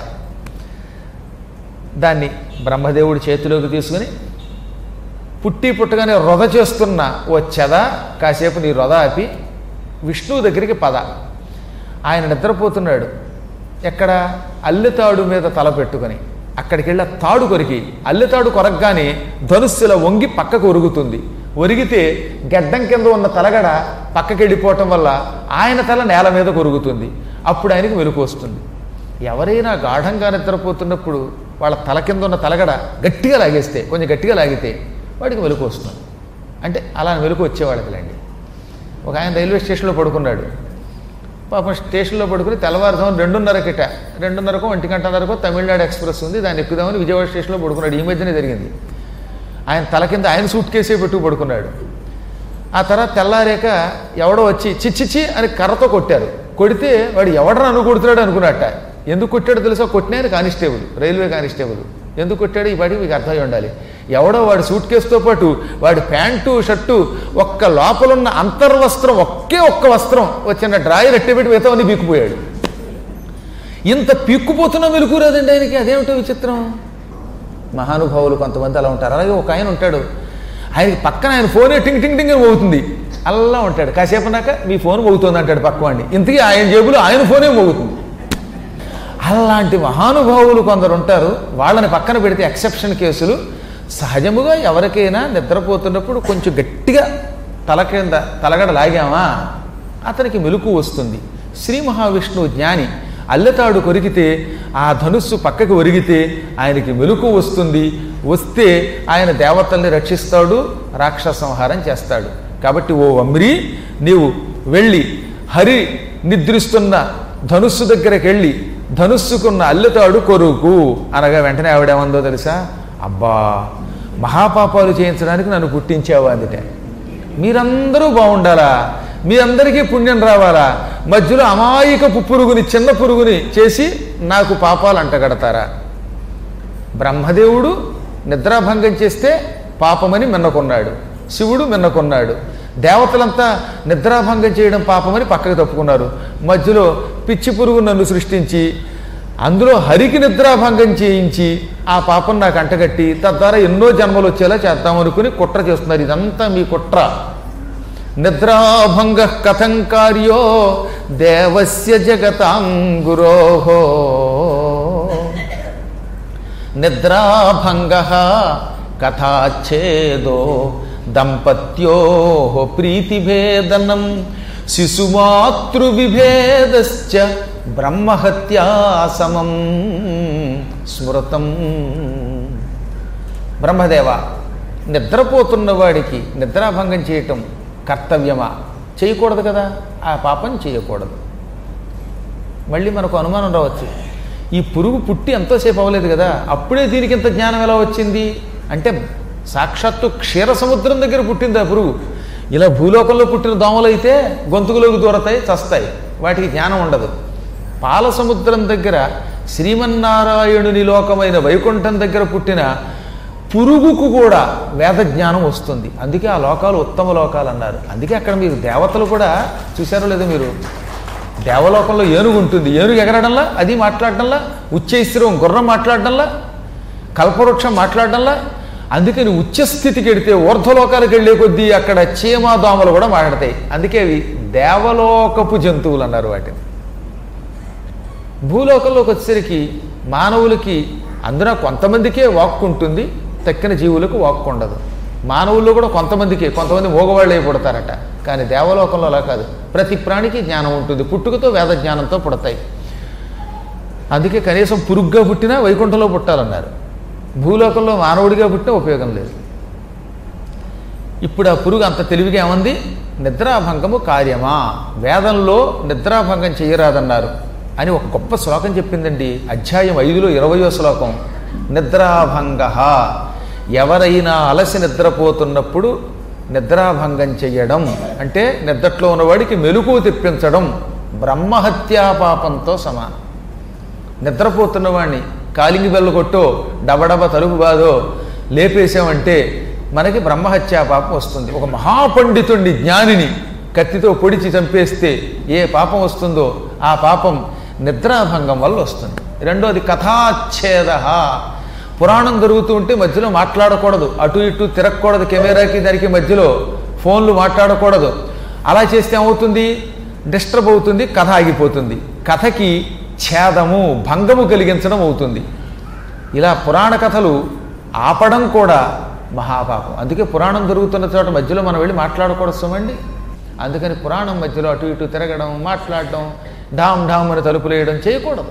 Speaker 1: దాన్ని బ్రహ్మదేవుడి చేతిలోకి తీసుకుని పుట్టి పుట్టగానే రొద చేస్తున్న ఓ చెద కాసేపు నీ రొద ఆపి విష్ణువు దగ్గరికి పద ఆయన నిద్రపోతున్నాడు ఎక్కడ అల్లెతాడు మీద తల పెట్టుకొని అక్కడికి వెళ్ళి ఆ తాడు కొరికి అల్లెతాడు కొరకగానే ధనుస్సుల వంగి పక్కకు ఒరుగుతుంది ఒరిగితే గడ్డం కింద ఉన్న తలగడ పక్కకి వెళ్ళిపోవటం వల్ల ఆయన తల నేల మీద కొరుగుతుంది అప్పుడు ఆయనకి వెలుకు వస్తుంది ఎవరైనా గాఢంగా నిద్రపోతున్నప్పుడు వాళ్ళ తల కింద ఉన్న తలగడ గట్టిగా లాగేస్తే కొంచెం గట్టిగా లాగితే వాడికి వెలుకు వస్తుంది అంటే అలా వెలుకు వచ్చేవాళ్ళకిలేండి ఒక ఆయన రైల్వే స్టేషన్లో పడుకున్నాడు పాపం స్టేషన్లో పడుకుని తెల్లవారుజాము రెండున్నరకిట రెండున్నరకు ఒంటి గంటన్నరకు తమిళనాడు ఎక్స్ప్రెస్ ఉంది దాన్ని ఎక్కుదామని విజయవాడ స్టేషన్లో పడుకున్నాడు ఈ మధ్యనే జరిగింది ఆయన తల కింద ఆయన సూట్ కేసే పెట్టుకు పడుకున్నాడు ఆ తర్వాత తెల్లారాక ఎవడో వచ్చి చిచ్చిచి అని కర్రతో కొట్టారు కొడితే వాడు ఎవడరా అను కొడుతున్నాడు అనుకున్నట్ట ఎందుకు కొట్టాడో తెలుసా కొట్టిన ఆయన కానిస్టేబుల్ రైల్వే కానిస్టేబుల్ ఎందుకు కొట్టాడు ఈ పాటికి మీకు అర్థమై ఉండాలి ఎవడో వాడి సూట్ కేసుతో పాటు వాడి ప్యాంటు షర్టు ఒక్క లోపలున్న అంతర్వస్త్రం ఒకే ఒక్క వస్త్రం వచ్చిన డ్రాయర్ ఎట్టబెట్టి మిగతావన్నీ పీక్కుపోయాడు ఇంత పీక్కుపోతున్నా మెలకు రాదండి ఆయనకి అదేమిటో విచిత్రం మహానుభావులు కొంతమంది అలా ఉంటారు అలాగే ఒక ఆయన ఉంటాడు ఆయనకి పక్కన ఆయన ఫోనే టింగ్ టింగ్ టింగ్ అని మోగుతుంది అలా ఉంటాడు కాసేపు నాక మీ ఫోన్ మోగుతుంది అంటాడు పక్కవాడిని ఇంతకీ ఆయన జేబులో ఆయన ఫోనే మోగుతుంది అలాంటి మహానుభావులు కొందరు ఉంటారు వాళ్ళని పక్కన పెడితే ఎక్సెప్షన్ కేసులు సహజముగా ఎవరికైనా నిద్రపోతున్నప్పుడు కొంచెం గట్టిగా తల కింద తలగడ లాగామా అతనికి మెలకు వస్తుంది శ్రీ మహావిష్ణువు జ్ఞాని అల్లెతాడు కొరికితే ఆ ధనుస్సు పక్కకి ఒరిగితే ఆయనకి మెలకు వస్తుంది వస్తే ఆయన దేవతల్ని రక్షిస్తాడు రాక్షస సంహారం చేస్తాడు కాబట్టి ఓ అమ్రి నీవు వెళ్ళి హరి నిద్రిస్తున్న ధనుస్సు దగ్గరికి వెళ్ళి ధనుస్సుకున్న అల్లెతాడు కొరుకు అనగా వెంటనే ఆవిడేమందో తెలుసా అబ్బా మహాపాపాలు చేయించడానికి నన్ను పుట్టించావు అందుట మీరందరూ బాగుండాలా మీ అందరికీ పుణ్యం రావాలా మధ్యలో అమాయకపు పురుగుని చిన్న పురుగుని చేసి నాకు పాపాలు అంటగడతారా బ్రహ్మదేవుడు నిద్రాభంగం చేస్తే పాపమని మిన్నకొన్నాడు శివుడు మిన్నకొన్నాడు దేవతలంతా నిద్రాభంగం చేయడం పాపమని పక్కకు తప్పుకున్నారు మధ్యలో పిచ్చి పురుగు నన్ను సృష్టించి అందులో హరికి నిద్రాభంగం చేయించి ఆ పాపం నాకు అంటగట్టి తద్వారా ఎన్నో జన్మలు వచ్చేలా చేద్దామనుకుని కుట్ర చేస్తున్నారు ఇదంతా మీ కుట్ర నిద్రాభంగ కథం కార్యో దేవస్య జగతాం గురోహో నిద్రాభంగ కథాచ్ఛేదో దంపత్యో ప్రీతిభేదనం శిశుమాతృవిభేదశ్చ బ్రహ్మహత్యా సమం స్మృతం బ్రహ్మదేవ నిద్రపోతున్న వాడికి నిద్రాభంగం చేయటం కర్తవ్యమా చేయకూడదు కదా ఆ పాపం చేయకూడదు మళ్ళీ మనకు అనుమానం రావచ్చు ఈ పురుగు పుట్టి ఎంతోసేపు అవ్వలేదు కదా అప్పుడే దీనికి ఇంత జ్ఞానం ఎలా వచ్చింది అంటే సాక్షాత్తు క్షీర సముద్రం దగ్గర పుట్టింది ఆ పురుగు ఇలా భూలోకంలో పుట్టిన దోమలు అయితే గొంతుకులోకి దూరతాయి చస్తాయి వాటికి జ్ఞానం ఉండదు పాల సముద్రం దగ్గర శ్రీమన్నారాయణుని లోకమైన వైకుంఠం దగ్గర పుట్టిన పురుగుకు కూడా వేద జ్ఞానం వస్తుంది అందుకే ఆ లోకాలు ఉత్తమ లోకాలు అన్నారు అందుకే అక్కడ మీకు దేవతలు కూడా చూశారో లేదో మీరు దేవలోకంలో ఏనుగు ఉంటుంది ఏనుగు ఎగరడంలా అది మాట్లాడడంలా ఉచ్చైశ్వరం గుర్రం మాట్లాడడంలా కల్పవృక్షం మాట్లాడడంలా అందుకని ఉచ్చస్థితికి వెడితే ఊర్ధ్వలోకాలకు వెళ్ళే కొద్దీ అక్కడ చీమ దోమలు కూడా మాట్లాడతాయి అందుకే అవి దేవలోకపు జంతువులు అన్నారు వాటిని భూలోకంలోకి వచ్చేసరికి మానవులకి అందున కొంతమందికే వాక్కు ఉంటుంది తక్కిన జీవులకు వాక్కు ఉండదు మానవుల్లో కూడా కొంతమందికే కొంతమంది మోగవాళ్ళే పుడతారట కానీ దేవలోకంలో అలా కాదు ప్రతి ప్రాణికి జ్ఞానం ఉంటుంది పుట్టుకతో వేద జ్ఞానంతో పుడతాయి అందుకే కనీసం పురుగ్గా పుట్టినా వైకుంఠంలో పుట్టాలన్నారు భూలోకంలో మానవుడిగా పుట్టినా ఉపయోగం లేదు ఇప్పుడు ఆ పురుగు అంత తెలివిగా ఏమంది నిద్రాభంగము కార్యమా వేదంలో నిద్రాభంగం చేయరాదన్నారు అని ఒక గొప్ప శ్లోకం చెప్పిందండి అధ్యాయం ఐదులో ఇరవయో శ్లోకం నిద్రాభంగ ఎవరైనా అలసి నిద్రపోతున్నప్పుడు నిద్రాభంగం చెయ్యడం అంటే నిద్రట్లో ఉన్నవాడికి మెలుకు తెప్పించడం బ్రహ్మహత్యా పాపంతో సమానం నిద్రపోతున్న వాడిని కాలింగి బెల్ల కొట్టో డబడబ తలుపు బాదో లేపేసామంటే మనకి బ్రహ్మహత్యా పాపం వస్తుంది ఒక మహాపండితుణ్ణి జ్ఞానిని కత్తితో పొడిచి చంపేస్తే ఏ పాపం వస్తుందో ఆ పాపం నిద్రాభంగం వల్ల వస్తుంది రెండోది కథాచ్ఛేద పురాణం జరుగుతూ ఉంటే మధ్యలో మాట్లాడకూడదు అటు ఇటు తిరగకూడదు కెమెరాకి దానికి మధ్యలో ఫోన్లు మాట్లాడకూడదు అలా చేస్తే ఏమవుతుంది డిస్టర్బ్ అవుతుంది కథ ఆగిపోతుంది కథకి ఛేదము భంగము కలిగించడం అవుతుంది ఇలా పురాణ కథలు ఆపడం కూడా మహాపాపం అందుకే పురాణం జరుగుతున్న చోట మధ్యలో మనం వెళ్ళి మాట్లాడకూడదు సుమండి అందుకని పురాణం మధ్యలో అటు ఇటు తిరగడం మాట్లాడడం ఢామ్ ఢామ్ అని తలుపులు వేయడం చేయకూడదు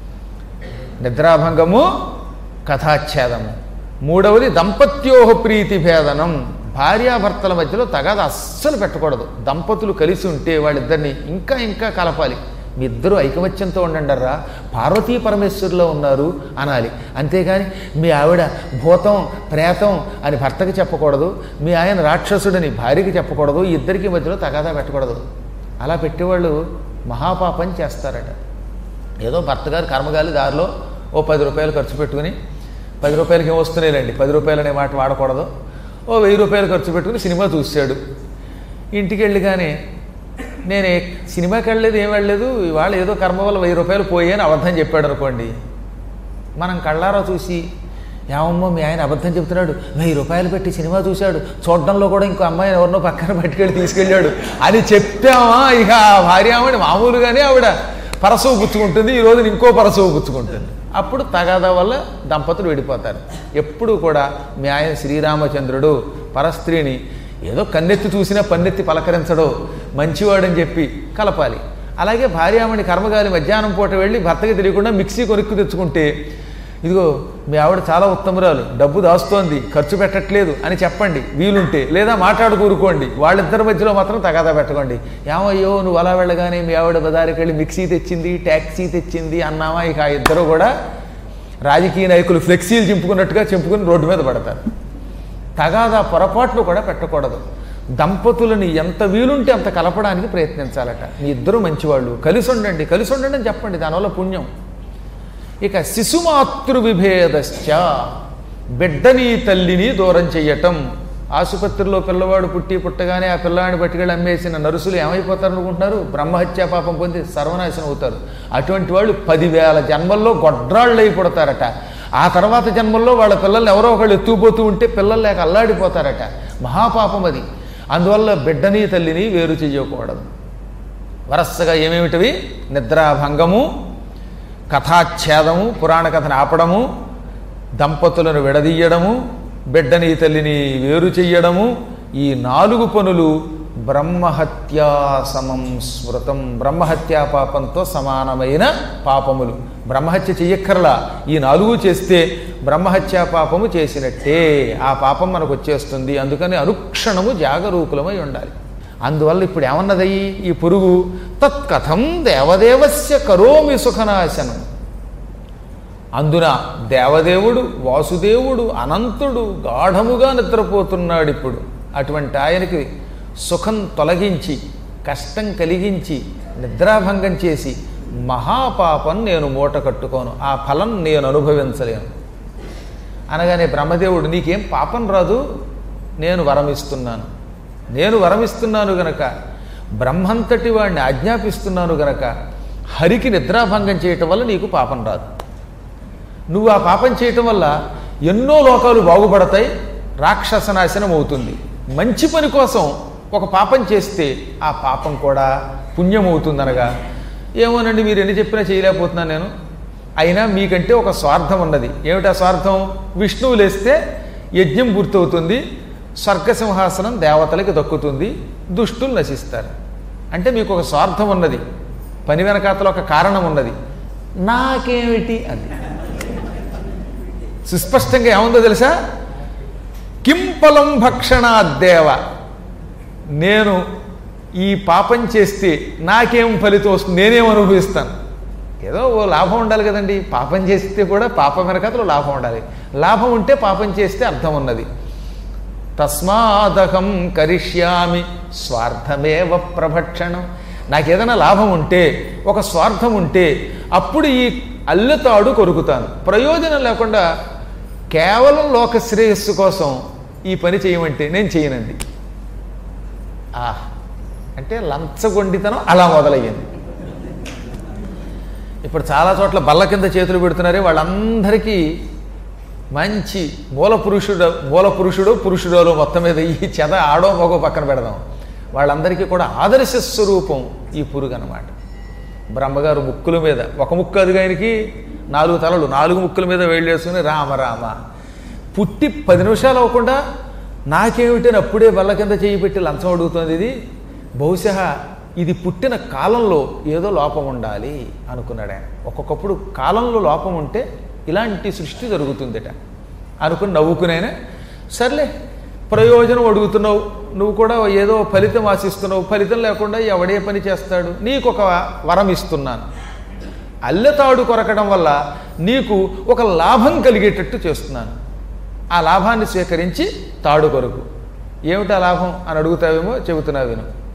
Speaker 1: నిద్రాభంగము కథాచ్ఛేదము మూడవది దంపత్యోహ ప్రీతి భేదనం భార్యాభర్తల మధ్యలో తగాద అస్సలు పెట్టకూడదు దంపతులు కలిసి ఉంటే వాళ్ళిద్దరిని ఇంకా ఇంకా కలపాలి మీ ఇద్దరు ఐకమత్యంతో ఉండండర్రా పార్వతీ పరమేశ్వరులో ఉన్నారు అనాలి అంతేగాని మీ ఆవిడ భూతం ప్రేతం అని భర్తకి చెప్పకూడదు మీ ఆయన రాక్షసుడని భార్యకి చెప్పకూడదు ఈ ఇద్దరికి మధ్యలో తగాదా పెట్టకూడదు అలా పెట్టేవాళ్ళు మహాపాపం చేస్తారట ఏదో భర్త గారు కర్మగాలి దారిలో ఓ పది రూపాయలు ఖర్చు పెట్టుకుని పది రూపాయలకి ఏం వస్తున్నాయిలేండి పది రూపాయలు అనే మాట వాడకూడదు ఓ వెయ్యి రూపాయలు ఖర్చు పెట్టుకుని సినిమా చూశాడు ఇంటికి వెళ్ళి కానీ నేను ఏ- సినిమాకి వెళ్ళలేదు ఏం వెళ్ళలేదు ఇవాళ ఏదో కర్మ వల్ల వెయ్యి రూపాయలు పోయి అని అబద్ధం చెప్పాడు అనుకోండి మనం కళ్ళారా చూసి ఏమమ్మో మీ ఆయన అబద్ధం చెప్తున్నాడు వెయ్యి రూపాయలు పెట్టి సినిమా చూశాడు చూడడంలో కూడా ఇంకో అమ్మాయిని ఎవరినో పక్కన పట్టుకెళ్ళి తీసుకెళ్ళాడు అని చెప్పామా ఇక ఆ భార్యామని మామూలుగానే ఆవిడ పరసవు పుచ్చుకుంటుంది ఈ రోజున ఇంకో పరసవు పుచ్చుకుంటుంది అప్పుడు తగాదా వల్ల దంపతులు విడిపోతారు ఎప్పుడు కూడా మీ ఆయన శ్రీరామచంద్రుడు పరస్త్రీని ఏదో కన్నెత్తి చూసినా పన్నెత్తి పలకరించడో మంచివాడని చెప్పి కలపాలి అలాగే భార్యామణి కర్మగాలి మధ్యాహ్నం పూట వెళ్ళి భర్తకి తెలియకుండా మిక్సీ కొనుక్కు తెచ్చుకుంటే ఇదిగో మీ ఆవిడ చాలా ఉత్తమురాలు డబ్బు దాస్తోంది ఖర్చు పెట్టట్లేదు అని చెప్పండి వీలుంటే లేదా మాట్లాడుకూరుకోండి వాళ్ళిద్దరి మధ్యలో మాత్రం తగాదా పెట్టకండి ఏమయ్యో నువ్వు అలా వెళ్ళగానే మీ ఆవిడ బజారుకి వెళ్ళి మిక్సీ తెచ్చింది ట్యాక్సీ తెచ్చింది అన్నామా ఇక ఆ ఇద్దరు కూడా రాజకీయ నాయకులు ఫ్లెక్సీలు చింపుకున్నట్టుగా చింపుకుని రోడ్డు మీద పడతారు తగాదా పొరపాట్లు కూడా పెట్టకూడదు దంపతులని ఎంత వీలుంటే అంత కలపడానికి ప్రయత్నించాలట మీ ఇద్దరు మంచివాళ్ళు కలిసి ఉండండి కలిసి ఉండండి అని చెప్పండి దానివల్ల పుణ్యం ఇక శిశుమాతృ విభేదశ్చ బిడ్డని తల్లిని దూరం చెయ్యటం ఆసుపత్రిలో పిల్లవాడు పుట్టి పుట్టగానే ఆ పిల్లవాడిని పట్టుకెళ్ళి అమ్మేసిన నరుసులు ఏమైపోతారు అనుకుంటున్నారు బ్రహ్మహత్యా పాపం పొంది సర్వనాశనం అవుతారు అటువంటి వాళ్ళు పదివేల జన్మల్లో గొడ్రాళ్ళు అయి పుడతారట ఆ తర్వాత జన్మల్లో వాళ్ళ పిల్లల్ని ఎవరో ఒకళ్ళు ఎత్తుకుపోతూ ఉంటే పిల్లలు లేక అల్లాడిపోతారట మహాపాపం అది అందువల్ల బిడ్డని తల్లిని వేరు చెయ్యకూడదు వరసగా ఏమేమిటివి నిద్రాభంగము కథాచ్ఛేదము పురాణ కథను ఆపడము దంపతులను విడదీయడము బిడ్డని తల్లిని వేరు చెయ్యడము ఈ నాలుగు పనులు బ్రహ్మహత్యా సమం స్మృతం బ్రహ్మహత్యా పాపంతో సమానమైన పాపములు బ్రహ్మహత్య చెయ్యక్కర్లా ఈ నాలుగు చేస్తే బ్రహ్మహత్యా పాపము చేసినట్టే ఆ పాపం మనకు వచ్చేస్తుంది అందుకని అనుక్షణము జాగరూకులమై ఉండాలి అందువల్ల ఇప్పుడు ఏమన్నదయ్యి ఈ పురుగు తత్కథం దేవదేవస్య కరోమి సుఖనాశనం అందున దేవదేవుడు వాసుదేవుడు అనంతుడు గాఢముగా నిద్రపోతున్నాడు ఇప్పుడు అటువంటి ఆయనకి సుఖం తొలగించి కష్టం కలిగించి నిద్రాభంగం చేసి మహాపాపం నేను మూట కట్టుకోను ఆ ఫలం నేను అనుభవించలేను అనగానే బ్రహ్మదేవుడు నీకేం పాపం రాదు నేను వరమిస్తున్నాను నేను వరమిస్తున్నాను గనక బ్రహ్మంతటి వాడిని ఆజ్ఞాపిస్తున్నాను గనక హరికి నిద్రాభంగం చేయటం వల్ల నీకు పాపం రాదు నువ్వు ఆ పాపం చేయటం వల్ల ఎన్నో లోకాలు బాగుపడతాయి రాక్షస నాశనం అవుతుంది మంచి పని కోసం ఒక పాపం చేస్తే ఆ పాపం కూడా పుణ్యం అవుతుందనగా ఏమోనండి మీరు ఎన్ని చెప్పినా చేయలేకపోతున్నాను నేను అయినా మీకంటే ఒక స్వార్థం ఉన్నది ఏమిటా స్వార్థం విష్ణువు లేస్తే యజ్ఞం పూర్తవుతుంది స్వర్గసింహాసనం దేవతలకి దక్కుతుంది దుష్టులు నశిస్తారు అంటే మీకు ఒక స్వార్థం ఉన్నది పని వెనకాతలో ఒక కారణం ఉన్నది నాకేమిటి అది సుస్పష్టంగా ఏముందో తెలుసా కింపలం భక్షణాదేవ నేను ఈ పాపం చేస్తే నాకేం ఫలితం వస్తుంది నేనేం అనుభవిస్తాను ఏదో ఓ లాభం ఉండాలి కదండి పాపం చేస్తే కూడా పాపం వెనకతలో లాభం ఉండాలి లాభం ఉంటే పాపం చేస్తే అర్థం ఉన్నది తస్మాదహం కరిష్యామి స్వార్థమేవ ప్రభక్షణం నాకు ఏదైనా లాభం ఉంటే ఒక స్వార్థం ఉంటే అప్పుడు ఈ అల్లెతాడు కొరుకుతాను ప్రయోజనం లేకుండా కేవలం లోక శ్రేయస్సు కోసం ఈ పని చేయమంటే నేను చేయనండి ఆ అంటే లంచగొండితనం అలా మొదలయ్యింది ఇప్పుడు చాలా చోట్ల బల్ల కింద చేతులు పెడుతున్నారే వాళ్ళందరికీ మంచి మూల పురుషుడు మూల పురుషుడు పురుషుడో మొత్తం మీద ఈ చెద ఆడో మగో పక్కన పెడదాం వాళ్ళందరికీ కూడా ఆదర్శ స్వరూపం ఈ పురుగు అనమాట బ్రహ్మగారు ముక్కుల మీద ఒక ముక్కు అదిగా ఆయనకి నాలుగు తలలు నాలుగు ముక్కుల మీద వేళ్ళేసుకుని రామ రామ పుట్టి పది నిమిషాలు అవ్వకుండా నాకేమిటని అప్పుడే బల్ల కింద చేయి పెట్టి లంచం అడుగుతుంది ఇది బహుశా ఇది పుట్టిన కాలంలో ఏదో లోపం ఉండాలి అనుకున్నాడు ఆయన ఒక్కొక్కప్పుడు కాలంలో లోపం ఉంటే ఇలాంటి సృష్టి జరుగుతుందిట అనుకుని నవ్వుకునైనా సర్లే ప్రయోజనం అడుగుతున్నావు నువ్వు కూడా ఏదో ఫలితం ఆశిస్తున్నావు ఫలితం లేకుండా ఎవడే పని చేస్తాడు నీకు ఒక వరం ఇస్తున్నాను అల్లెతాడు కొరకడం వల్ల నీకు ఒక లాభం కలిగేటట్టు చేస్తున్నాను ఆ లాభాన్ని స్వీకరించి తాడు కొరకు ఏమిటా లాభం అని అడుగుతావేమో చెబుతున్నావు విను